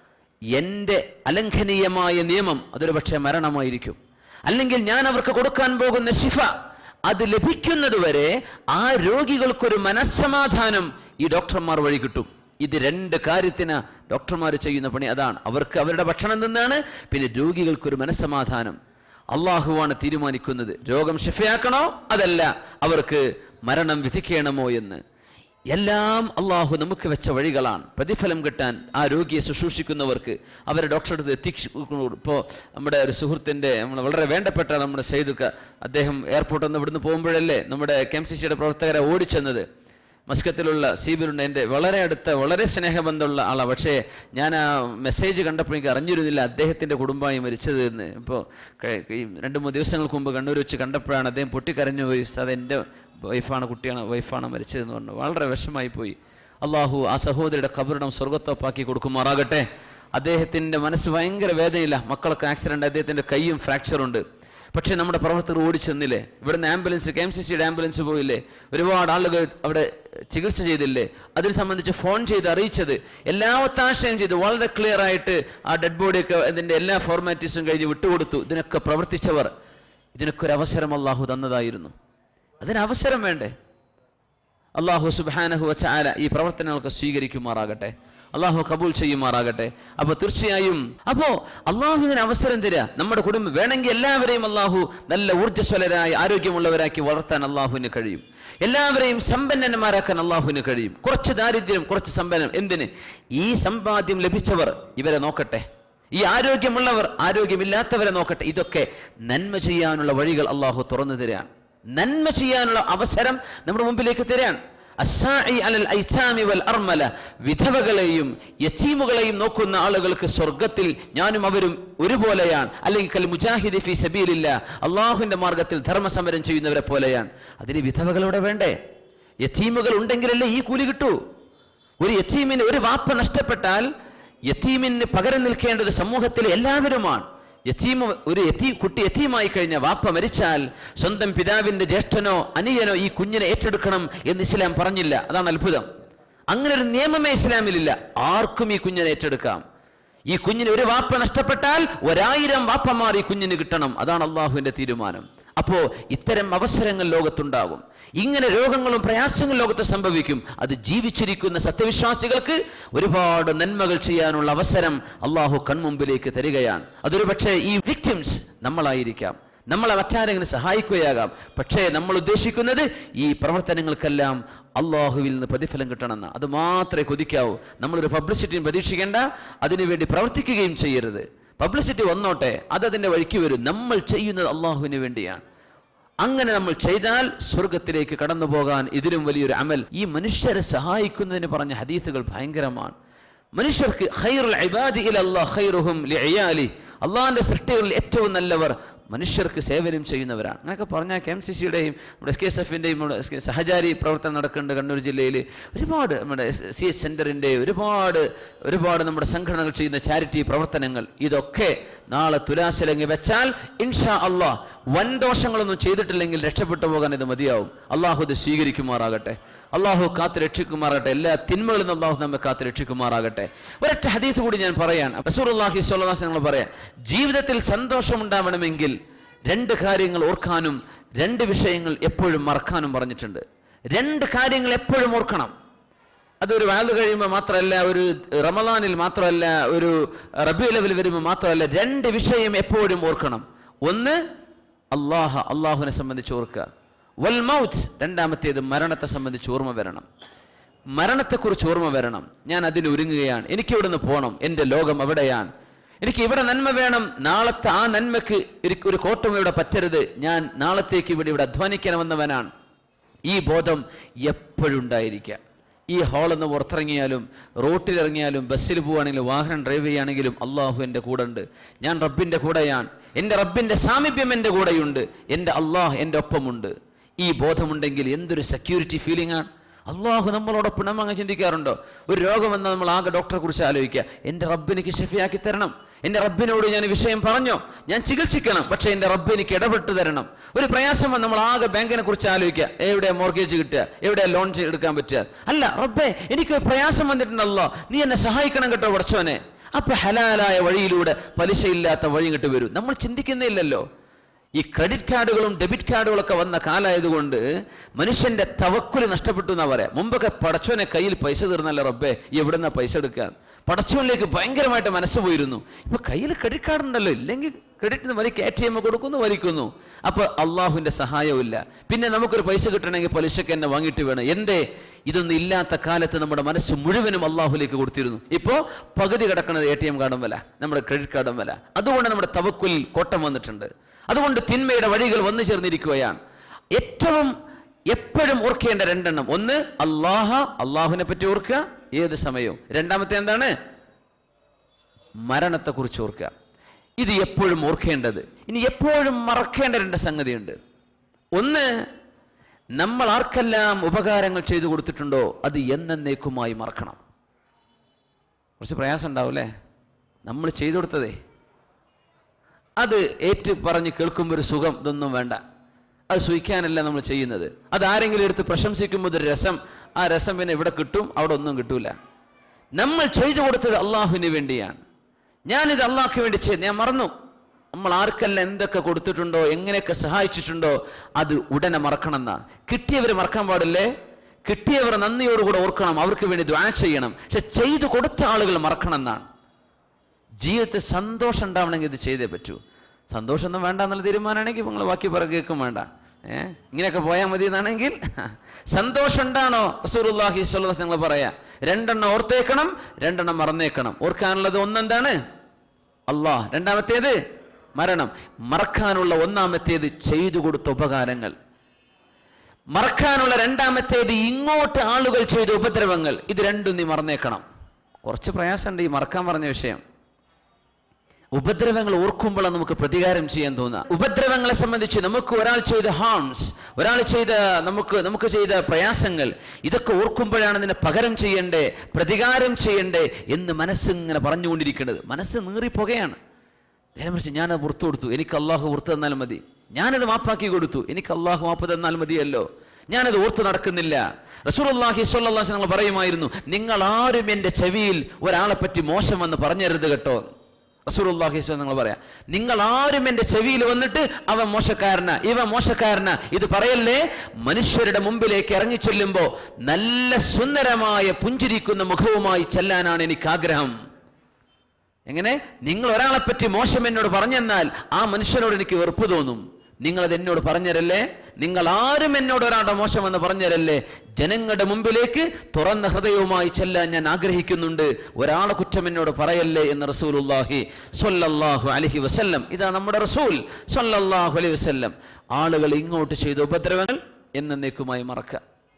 എൻ്റെ അലംഘനീയമായ നിയമം അതൊരു പക്ഷേ മരണമായിരിക്കും അല്ലെങ്കിൽ ഞാൻ അവർക്ക് കൊടുക്കാൻ പോകുന്ന ശിഫ അത് ലഭിക്കുന്നതുവരെ ആ രോഗികൾക്കൊരു മനസ്സമാധാനം ഈ ഡോക്ടർമാർ വഴി കിട്ടും ഇത് രണ്ട് കാര്യത്തിന് ഡോക്ടർമാർ ചെയ്യുന്ന പണി അതാണ് അവർക്ക് അവരുടെ ഭക്ഷണം നിന്നാണ് പിന്നെ രോഗികൾക്കൊരു മനസ്സമാധാനം അള്ളാഹുവാണ് തീരുമാനിക്കുന്നത് രോഗം ഷിഫയാക്കണോ അതല്ല അവർക്ക് മരണം വിധിക്കണമോ എന്ന് എല്ലാം അള്ളാഹു നമുക്ക് വെച്ച വഴികളാണ് പ്രതിഫലം കിട്ടാൻ ആ രോഗിയെ ശുശ്രൂഷിക്കുന്നവർക്ക് അവരെ ഡോക്ടറെ അടുത്ത് എത്തിച്ചു ഇപ്പോൾ നമ്മുടെ ഒരു സുഹൃത്തിൻ്റെ നമ്മൾ വളരെ വേണ്ടപ്പെട്ട നമ്മുടെ സൈദുക്ക അദ്ദേഹം എയർപോർട്ടിൽ നിന്ന് ഇവിടുന്ന് പോകുമ്പോഴല്ലേ നമ്മുടെ കെ എം സി സിയുടെ പ്രവർത്തകരെ ഓടിച്ചെന്നത് മസ്കത്തിലുള്ള സീബിലുണ്ട് എൻ്റെ വളരെ അടുത്ത വളരെ സ്നേഹബന്ധമുള്ള ആളാണ് പക്ഷേ ഞാൻ ആ മെസ്സേജ് കണ്ടപ്പോൾ എനിക്ക് അറിഞ്ഞിരുന്നില്ല അദ്ദേഹത്തിൻ്റെ കുടുംബമായി മരിച്ചത് എന്ന് ഇപ്പോൾ ഈ രണ്ട് മൂന്ന് ദിവസങ്ങൾക്ക് മുമ്പ് കണ്ണൂർ വെച്ച് കണ്ടപ്പോഴാണ് അദ്ദേഹം പൊട്ടിക്കരഞ്ഞു പോയി അത് എൻ്റെ വൈഫാണ് കുട്ടിയാണ് വൈഫാണ് മരിച്ചതെന്ന് പറഞ്ഞു വളരെ വിഷമായി പോയി അള്ളാഹു ആ സഹോദരിയുടെ കബറിടം സ്വർഗത്തോപ്പാക്കി കൊടുക്കുമാറാകട്ടെ അദ്ദേഹത്തിൻ്റെ മനസ്സ് ഭയങ്കര വേദനയില്ല മക്കളൊക്കെ ആക്സിഡൻ്റ് അദ്ദേഹത്തിൻ്റെ കൈയും ഫ്രാക്ചറുണ്ട് പക്ഷേ നമ്മുടെ പ്രവർത്തകർ ഓടിച്ചെന്നില്ലേ ഇവിടുന്ന് ആംബുലൻസ് കെ എം സി സിയുടെ ആംബുലൻസ് പോയില്ലേ ഒരുപാട് ആളുകൾ അവിടെ ചികിത്സ ചെയ്തില്ലേ അതിൽ സംബന്ധിച്ച് ഫോൺ ചെയ്ത് അറിയിച്ചത് എല്ലാ ഒത്താശയും ചെയ്തു വളരെ ക്ലിയർ ആയിട്ട് ആ ഡെഡ് ബോഡിയൊക്കെ അതിൻ്റെ എല്ലാ ഫോർമാലിറ്റീസും കഴിഞ്ഞ് വിട്ടുകൊടുത്തു ഇതിനൊക്കെ പ്രവർത്തിച്ചവർ ഇതിനൊക്കെ ഒരു അവസരം അള്ളാഹു തന്നതായിരുന്നു അതിന് അവസരം വേണ്ടേ അള്ളാഹു സുബാനഹു വച്ചാല ഈ പ്രവർത്തനങ്ങൾക്ക് സ്വീകരിക്കുമാറാകട്ടെ അള്ളാഹു കബൂൽ ചെയ്യുമാറാകട്ടെ അപ്പൊ തീർച്ചയായും അപ്പോ അള്ളാഹു ഇതിന് അവസരം തരിക നമ്മുടെ കുടുംബം വേണമെങ്കിൽ എല്ലാവരെയും അള്ളാഹു നല്ല ഊർജ്ജസ്വലരായി ആരോഗ്യമുള്ളവരാക്കി വളർത്താൻ അള്ളാഹുവിന് കഴിയും എല്ലാവരെയും സമ്പന്നന്മാരാക്കാൻ അള്ളാഹുവിന് കഴിയും കുറച്ച് ദാരിദ്ര്യം കുറച്ച് സമ്പന്നം എന്തിന് ഈ സമ്പാദ്യം ലഭിച്ചവർ ഇവരെ നോക്കട്ടെ ഈ ആരോഗ്യമുള്ളവർ ആരോഗ്യമില്ലാത്തവരെ നോക്കട്ടെ ഇതൊക്കെ നന്മ ചെയ്യാനുള്ള വഴികൾ അള്ളാഹു തുറന്നു തരികയാണ് നന്മ ചെയ്യാനുള്ള അവസരം നമ്മുടെ മുമ്പിലേക്ക് തരാൻ അസ്സാഇ അലൽ ഐസാമി വൽ അർമല വിധവകളെയും യത്തീമുകളെയും നോക്കുന്ന ആളുകൾക്ക് സ്വർഗത്തിൽ ഞാനും അവരും ഒരുപോലെയാണ് അല്ലെങ്കിൽ കൽ മുജാഹിദി ഫി സബീലില്ല അള്ളാഹുവിന്റെ മാർഗത്തിൽ ധർമ്മസമരം ചെയ്യുന്നവരെ പോലെയാണ് അതിന് വിധവകളോടെ വേണ്ടേ യത്തീമുകൾ ഉണ്ടെങ്കിലല്ലേ ഈ കൂലി കിട്ടൂ ഒരു യത്തീമിന് ഒരു വാപ്പ നഷ്ടപ്പെട്ടാൽ യത്തീമിന് പകരം നിൽക്കേണ്ടത് സമൂഹത്തിലെ എല്ലാവരുമാണ് യത്തീം ഒരു യത്തീ കുട്ടി യത്തീമായി കഴിഞ്ഞ വാപ്പ മരിച്ചാൽ സ്വന്തം പിതാവിന്റെ ജ്യേഷ്ഠനോ അനിയനോ ഈ കുഞ്ഞിനെ ഏറ്റെടുക്കണം എന്ന് ഇസ്ലാം പറഞ്ഞില്ല അതാണ് അത്ഭുതം അങ്ങനെ ഒരു നിയമമേ ഇസ്ലാമിലില്ല ആർക്കും ഈ കുഞ്ഞിനെ ഏറ്റെടുക്കാം ഈ കുഞ്ഞിന് ഒരു വാപ്പ നഷ്ടപ്പെട്ടാൽ ഒരായിരം വാപ്പമാർ ഈ കുഞ്ഞിന് കിട്ടണം അതാണ് അള്ളാഹുവിന്റെ തീരുമാനം അപ്പോ ഇത്തരം അവസരങ്ങൾ ലോകത്തുണ്ടാകും ഇങ്ങനെ രോഗങ്ങളും പ്രയാസങ്ങളും ലോകത്ത് സംഭവിക്കും അത് ജീവിച്ചിരിക്കുന്ന സത്യവിശ്വാസികൾക്ക് ഒരുപാട് നന്മകൾ ചെയ്യാനുള്ള അവസരം അള്ളാഹു കൺമുമ്പിലേക്ക് തരികയാണ് അതൊരു പക്ഷേ ഈ വിക്ടിംസ് നമ്മളായിരിക്കാം നമ്മളെ മറ്റാരെങ്കിലും സഹായിക്കുകയാകാം പക്ഷേ നമ്മൾ ഉദ്ദേശിക്കുന്നത് ഈ പ്രവർത്തനങ്ങൾക്കെല്ലാം അള്ളാഹുവിൽ നിന്ന് പ്രതിഫലം കിട്ടണമെന്ന് അത് മാത്രമേ കൊതിക്കാവൂ നമ്മളൊരു പബ്ലിസിറ്റിയും പ്രതീക്ഷിക്കേണ്ട അതിനുവേണ്ടി പ്രവർത്തിക്കുകയും ചെയ്യരുത് പബ്ലിസിറ്റി വന്നോട്ടെ അത് അതിൻ്റെ വഴിക്ക് വരും നമ്മൾ ചെയ്യുന്നത് അള്ളാഹുവിന് വേണ്ടിയാണ് അങ്ങനെ നമ്മൾ ചെയ്താൽ സ്വർഗത്തിലേക്ക് കടന്നു പോകാൻ ഇതിലും വലിയൊരു അമൽ ഈ മനുഷ്യരെ സഹായിക്കുന്നതിന് പറഞ്ഞ ഹദീസുകൾ ഭയങ്കരമാണ് മനുഷ്യർക്ക് ഖൈറുൽ ഇബാദി ഇലല്ലാഹ് ഖൈറുഹും ലിഇയാലി അള്ളാഹിന്റെ സൃഷ്ടികളിൽ ഏറ്റവും നല്ലവർ മനുഷ്യർക്ക് സേവനം ചെയ്യുന്നവരാണ് അങ്ങനെയൊക്കെ പറഞ്ഞാൽ കെ എം സി സിയുടെയും നമ്മുടെ എസ് കെ എസ് എഫിൻ്റെയും സഹചാരി പ്രവർത്തനം നടക്കുന്നുണ്ട് കണ്ണൂർ ജില്ലയിൽ ഒരുപാട് നമ്മുടെ സി എച്ച് സെൻറ്ററിൻ്റെ ഒരുപാട് ഒരുപാട് നമ്മുടെ സംഘടനകൾ ചെയ്യുന്ന ചാരിറ്റി പ്രവർത്തനങ്ങൾ ഇതൊക്കെ നാളെ തുലാശലങ്ങി വെച്ചാൽ ഇൻഷാ അള്ളാഹ് വൻ ദോഷങ്ങളൊന്നും ചെയ്തിട്ടില്ലെങ്കിൽ രക്ഷപ്പെട്ടു പോകാൻ ഇത് മതിയാവും അള്ളാഹു ഇത് സ്വീകരിക്കുമാറാകട്ടെ അള്ളാഹു കാത്ത് രക്ഷിക്കുമാറാകട്ടെ എല്ലാ തിന്മകളിൽ നിന്ന് അള്ളാഹു നമ്മെ കാത്ത് രക്ഷിക്കുമാറാകട്ടെ ഒരൊറ്റ ഹദീസ് കൂടി ഞാൻ പറയാൻ റസൂർ അള്ളാഹി സ്വല്ലാസ് നിങ്ങൾ പറയാം ജീവിതത്തിൽ സന്തോഷം ഉണ്ടാവണമെങ്കിൽ രണ്ട് കാര്യങ്ങൾ ഓർക്കാനും രണ്ട് വിഷയങ്ങൾ എപ്പോഴും മറക്കാനും പറഞ്ഞിട്ടുണ്ട് രണ്ട് കാര്യങ്ങൾ എപ്പോഴും ഓർക്കണം അതൊരു വാല് കഴിയുമ്പോൾ മാത്രമല്ല ഒരു റമദാനിൽ മാത്രമല്ല ഒരു റബി ലെവൽ വരുമ്പോൾ മാത്രമല്ല രണ്ട് വിഷയം എപ്പോഴും ഓർക്കണം ഒന്ന് അള്ളാഹ അള്ളാഹുവിനെ സംബന്ധിച്ച് ഓർക്കുക വൽ മൗത്ത് രണ്ടാമത്തേത് മരണത്തെ സംബന്ധിച്ച് ഓർമ്മ വരണം മരണത്തെക്കുറിച്ച് ഓർമ്മ വരണം ഞാൻ അതിന് ഒരുങ്ങുകയാണ് എനിക്ക് ഇവിടുന്ന് പോകണം എൻ്റെ ലോകം അവിടെയാണ് എനിക്ക് ഇവിടെ നന്മ വേണം നാളത്തെ ആ നന്മയ്ക്ക് എനിക്ക് ഒരു കോട്ടം ഇവിടെ പറ്റരുത് ഞാൻ നാളത്തേക്ക് ഇവിടെ ഇവിടെ അധ്വാനിക്കണമെന്നവനാണ് ഈ ബോധം എപ്പോഴും ഉണ്ടായിരിക്കുക ഈ ഹാളിൽ നിന്ന് പുറത്തിറങ്ങിയാലും റോട്ടിലിറങ്ങിയാലും ബസ്സിൽ പോവുകയാണെങ്കിലും വാഹനം ഡ്രൈവ് ചെയ്യുകയാണെങ്കിലും അള്ളാഹു എൻ്റെ കൂടെ ഉണ്ട് ഞാൻ റബ്ബിൻ്റെ കൂടെയാണ് എൻ്റെ റബ്ബിൻ്റെ സാമീപ്യം എൻ്റെ കൂടെയുണ്ട് എൻ്റെ അള്ളാഹ് എൻ്റെ ഒപ്പമുണ്ട് ഈ ബോധമുണ്ടെങ്കിൽ എന്തൊരു സെക്യൂരിറ്റി ഫീലിംഗ് ആണ് അള്ളാഹു നമ്മളോടൊപ്പം നമ്മൾ അങ്ങ് ചിന്തിക്കാറുണ്ടോ ഒരു രോഗം വന്നാൽ നമ്മൾ ആകെ ഡോക്ടറെ കുറിച്ച് ആലോചിക്കുക എൻ്റെ റബ്ബിനിക്ക് ഷെഫിയാക്കി തരണം എൻ്റെ റബ്ബിനോട് ഞാൻ ഈ വിഷയം പറഞ്ഞോ ഞാൻ ചികിത്സിക്കണം പക്ഷേ എൻ്റെ റബ്ബ് എനിക്ക് ഇടപെട്ട് തരണം ഒരു പ്രയാസം വന്ന് നമ്മൾ ആകെ ബാങ്കിനെ കുറിച്ച് ആലോചിക്കുക എവിടെ മോർഗേജ് കിട്ടുക എവിടെ ലോൺ എടുക്കാൻ പറ്റുക അല്ല റബ്ബേ എനിക്ക് ഒരു പ്രയാസം വന്നിട്ടുണ്ടല്ലോ നീ എന്നെ സഹായിക്കണം കേട്ടോ പഠിച്ചോനെ അപ്പൊ ഹലാലായ വഴിയിലൂടെ പലിശയില്ലാത്ത വഴി ഇങ്ങോട്ട് വരും നമ്മൾ ചിന്തിക്കുന്നേ ഇല്ലല്ലോ ഈ ക്രെഡിറ്റ് കാർഡുകളും ഡെബിറ്റ് കാർഡുകളൊക്കെ വന്ന കാലമായതുകൊണ്ട് മനുഷ്യന്റെ തവക്കുല് നഷ്ടപ്പെട്ടു എന്നാ പറയാം മുമ്പൊക്കെ പടച്ചോനെ കയ്യിൽ പൈസ തീർന്നല്ല റബ്ബേ എവിടുന്ന പൈസ എടുക്കാൻ പടച്ചോനിലേക്ക് ഭയങ്കരമായിട്ട് മനസ്സ് പോയിരുന്നു ഇപ്പൊ കയ്യിൽ ക്രെഡിറ്റ് കാർഡ് ഉണ്ടല്ലോ ഇല്ലെങ്കിൽ ക്രെഡിറ്റ് വലിക്ക് എ ടി എം കൊടുക്കുന്നു വലിക്കുന്നു അപ്പൊ അള്ളാഹുവിന്റെ സഹായവും പിന്നെ നമുക്കൊരു പൈസ കിട്ടണമെങ്കിൽ പലിശക്ക് എന്നെ വാങ്ങിയിട്ട് വേണം എന്തേ ഇതൊന്നും ഇല്ലാത്ത കാലത്ത് നമ്മുടെ മനസ്സ് മുഴുവനും അള്ളാഹുലേക്ക് കൊടുത്തിരുന്നു ഇപ്പോ പകുതി കിടക്കുന്നത് എ ടി എം കാർഡും വില നമ്മുടെ ക്രെഡിറ്റ് കാർഡും വില അതുകൊണ്ട് നമ്മുടെ തവക്കുലിൽ കോട്ടം വന്നിട്ടുണ്ട് അതുകൊണ്ട് തിന്മയുടെ വഴികൾ വന്നു ചേർന്നിരിക്കുകയാണ് ഏറ്റവും എപ്പോഴും ഓർക്കേണ്ട രണ്ടെണ്ണം ഒന്ന് അള്ളാഹ അള്ളാഹുവിനെ പറ്റി ഓർക്കുക ഏത് സമയവും രണ്ടാമത്തെ എന്താണ് മരണത്തെക്കുറിച്ച് ഓർക്കുക ഇത് എപ്പോഴും ഓർക്കേണ്ടത് ഇനി എപ്പോഴും മറക്കേണ്ട രണ്ട് സംഗതിയുണ്ട് ഒന്ന് നമ്മൾ ആർക്കെല്ലാം ഉപകാരങ്ങൾ ചെയ്തു കൊടുത്തിട്ടുണ്ടോ അത് എന്നേക്കുമായി മറക്കണം കുറച്ച് പ്രയാസം ഉണ്ടാവൂലേ നമ്മൾ ചെയ്തു കൊടുത്തതേ അത് ഏറ്റു പറഞ്ഞ് കേൾക്കുമ്പോൾ ഒരു സുഖം ഇതൊന്നും വേണ്ട അത് സുഖിക്കാനല്ല നമ്മൾ ചെയ്യുന്നത് അത് ആരെങ്കിലും എടുത്ത് പ്രശംസിക്കുമ്പോൾ ഒരു രസം ആ രസം പിന്നെ ഇവിടെ കിട്ടും അവിടെ ഒന്നും കിട്ടൂല നമ്മൾ ചെയ്തു കൊടുത്തത് അള്ളാഹുവിന് വേണ്ടിയാണ് ഞാനിത് അള്ളാഹ്ക്ക് വേണ്ടി ചെയ്ത് ഞാൻ മറന്നു നമ്മൾ ആർക്കെല്ലാം എന്തൊക്കെ കൊടുത്തിട്ടുണ്ടോ എങ്ങനെയൊക്കെ സഹായിച്ചിട്ടുണ്ടോ അത് ഉടനെ മറക്കണം എന്നാ കിട്ടിയവർ മറക്കാൻ പാടില്ലേ കിട്ടിയവർ നന്ദിയോടുകൂടെ ഓർക്കണം അവർക്ക് വേണ്ടി ദ്വാ ചെയ്യണം പക്ഷെ ചെയ്തു കൊടുത്ത ആളുകൾ മറക്കണം എന്നാണ് ജീവിതത്തിൽ സന്തോഷം ഉണ്ടാവണമെങ്കിൽ ഇത് ചെയ്തേ പറ്റൂ സന്തോഷമൊന്നും വേണ്ട എന്നുള്ള തീരുമാനമാണെങ്കിൽ നിങ്ങൾ ബാക്കി പറ കേൾക്കും വേണ്ട ഏ ഇങ്ങനെയൊക്കെ പോയാൽ മതി എന്നാണെങ്കിൽ സന്തോഷം ഉണ്ടാണോ റസൂറുല്ലാഹി സ്വല്ലല്ലാഹു നിങ്ങൾ പറയാ രണ്ടെണ്ണം ഓർത്തേക്കണം രണ്ടെണ്ണം മറന്നേക്കണം ഓർക്കാനുള്ളത് ഒന്നെന്താണ് അള്ളാഹ് രണ്ടാമത്തേത് മരണം മറക്കാനുള്ള ഒന്നാമത്തേത് ചെയ്തു കൊടുത്ത ഉപകാരങ്ങൾ മറക്കാനുള്ള രണ്ടാമത്തേത് ഇങ്ങോട്ട് ആളുകൾ ചെയ്ത ഉപദ്രവങ്ങൾ ഇത് രണ്ടും നീ മറന്നേക്കണം കുറച്ച് പ്രയാസമുണ്ട് ഈ മറക്കാൻ പറഞ്ഞ വിഷയം ഉപദ്രവങ്ങൾ ഓർക്കുമ്പോഴാണ് നമുക്ക് പ്രതികാരം ചെയ്യാൻ തോന്നുക ഉപദ്രവങ്ങളെ സംബന്ധിച്ച് നമുക്ക് ഒരാൾ ചെയ്ത ഹാംസ് ഒരാൾ ചെയ്ത നമുക്ക് നമുക്ക് ചെയ്ത പ്രയാസങ്ങൾ ഇതൊക്കെ ഓർക്കുമ്പോഴാണ് ഇതിനെ പകരം ചെയ്യണ്ടേ പ്രതികാരം ചെയ്യണ്ടേ എന്ന് മനസ്സിങ്ങനെ പറഞ്ഞുകൊണ്ടിരിക്കുന്നത് മനസ്സ് നീറിപ്പോകയാണ് നേരെ മറിച്ച് ഞാനത് പുറത്തു കൊടുത്തു എനിക്ക് അള്ളാഹു പുറത്തു തന്നാൽ മതി ഞാനത് മാപ്പാക്കി കൊടുത്തു എനിക്ക് അള്ളാഹു മാപ്പ് തന്നാൽ മതിയല്ലോ ഞാനത് ഓർത്ത് നടക്കുന്നില്ല റസൂലുള്ളാഹി സ്വല്ലല്ലാഹു അലൈഹി വസല്ലം പറയുമായിരുന്നു നിങ്ങൾ ആരും എൻ്റെ ചെവിയിൽ ഒരാളെ പറ്റി മോശമെന്ന് പറഞ്ഞരുത് കേട്ടോ റസൂലുള്ളാഹി സ്വല്ലം നിങ്ങൾ പറയാം നിങ്ങൾ ആരും എൻ്റെ ചെവിയിൽ വന്നിട്ട് അവൻ മോശക്കാരനാ ഇവ മോശക്കാരനാ ഇത് പറയല്ലേ മനുഷ്യരുടെ മുമ്പിലേക്ക് ഇറങ്ങി ചെല്ലുമ്പോൾ നല്ല സുന്ദരമായ പുഞ്ചിരിക്കുന്ന മുഖവുമായി ചെല്ലാനാണ് എനിക്ക് ആഗ്രഹം എങ്ങനെ നിങ്ങൾ ഒരാളെ പറ്റി മോശം എന്നോട് പറഞ്ഞെന്നാൽ ആ മനുഷ്യനോട് എനിക്ക് വെറുപ്പ് തോന്നും നിങ്ങളത് എന്നോട് പറഞ്ഞരല്ലേ നിങ്ങൾ ആരും എന്നോട് ഒരാളുടെ മോശമെന്ന് പറഞ്ഞരല്ലേ ജനങ്ങളുടെ മുമ്പിലേക്ക് തുറന്ന ഹൃദയവുമായി ചെല്ലാൻ ഞാൻ ആഗ്രഹിക്കുന്നുണ്ട് ഒരാളെ കുറ്റം എന്നോട് പറയല്ലേ എന്ന് റസൂലുള്ളാഹി സ്വല്ലല്ലാഹു അലൈഹി വസല്ലം ഇതാ നമ്മുടെ റസൂൽ സ്വല്ലല്ലാഹു അലൈഹി വസല്ലം ആളുകൾ ഇങ്ങോട്ട് ചെയ്ത ഉപദ്രവങ്ങൾ എന്നേക്കുമായി മറക്കുക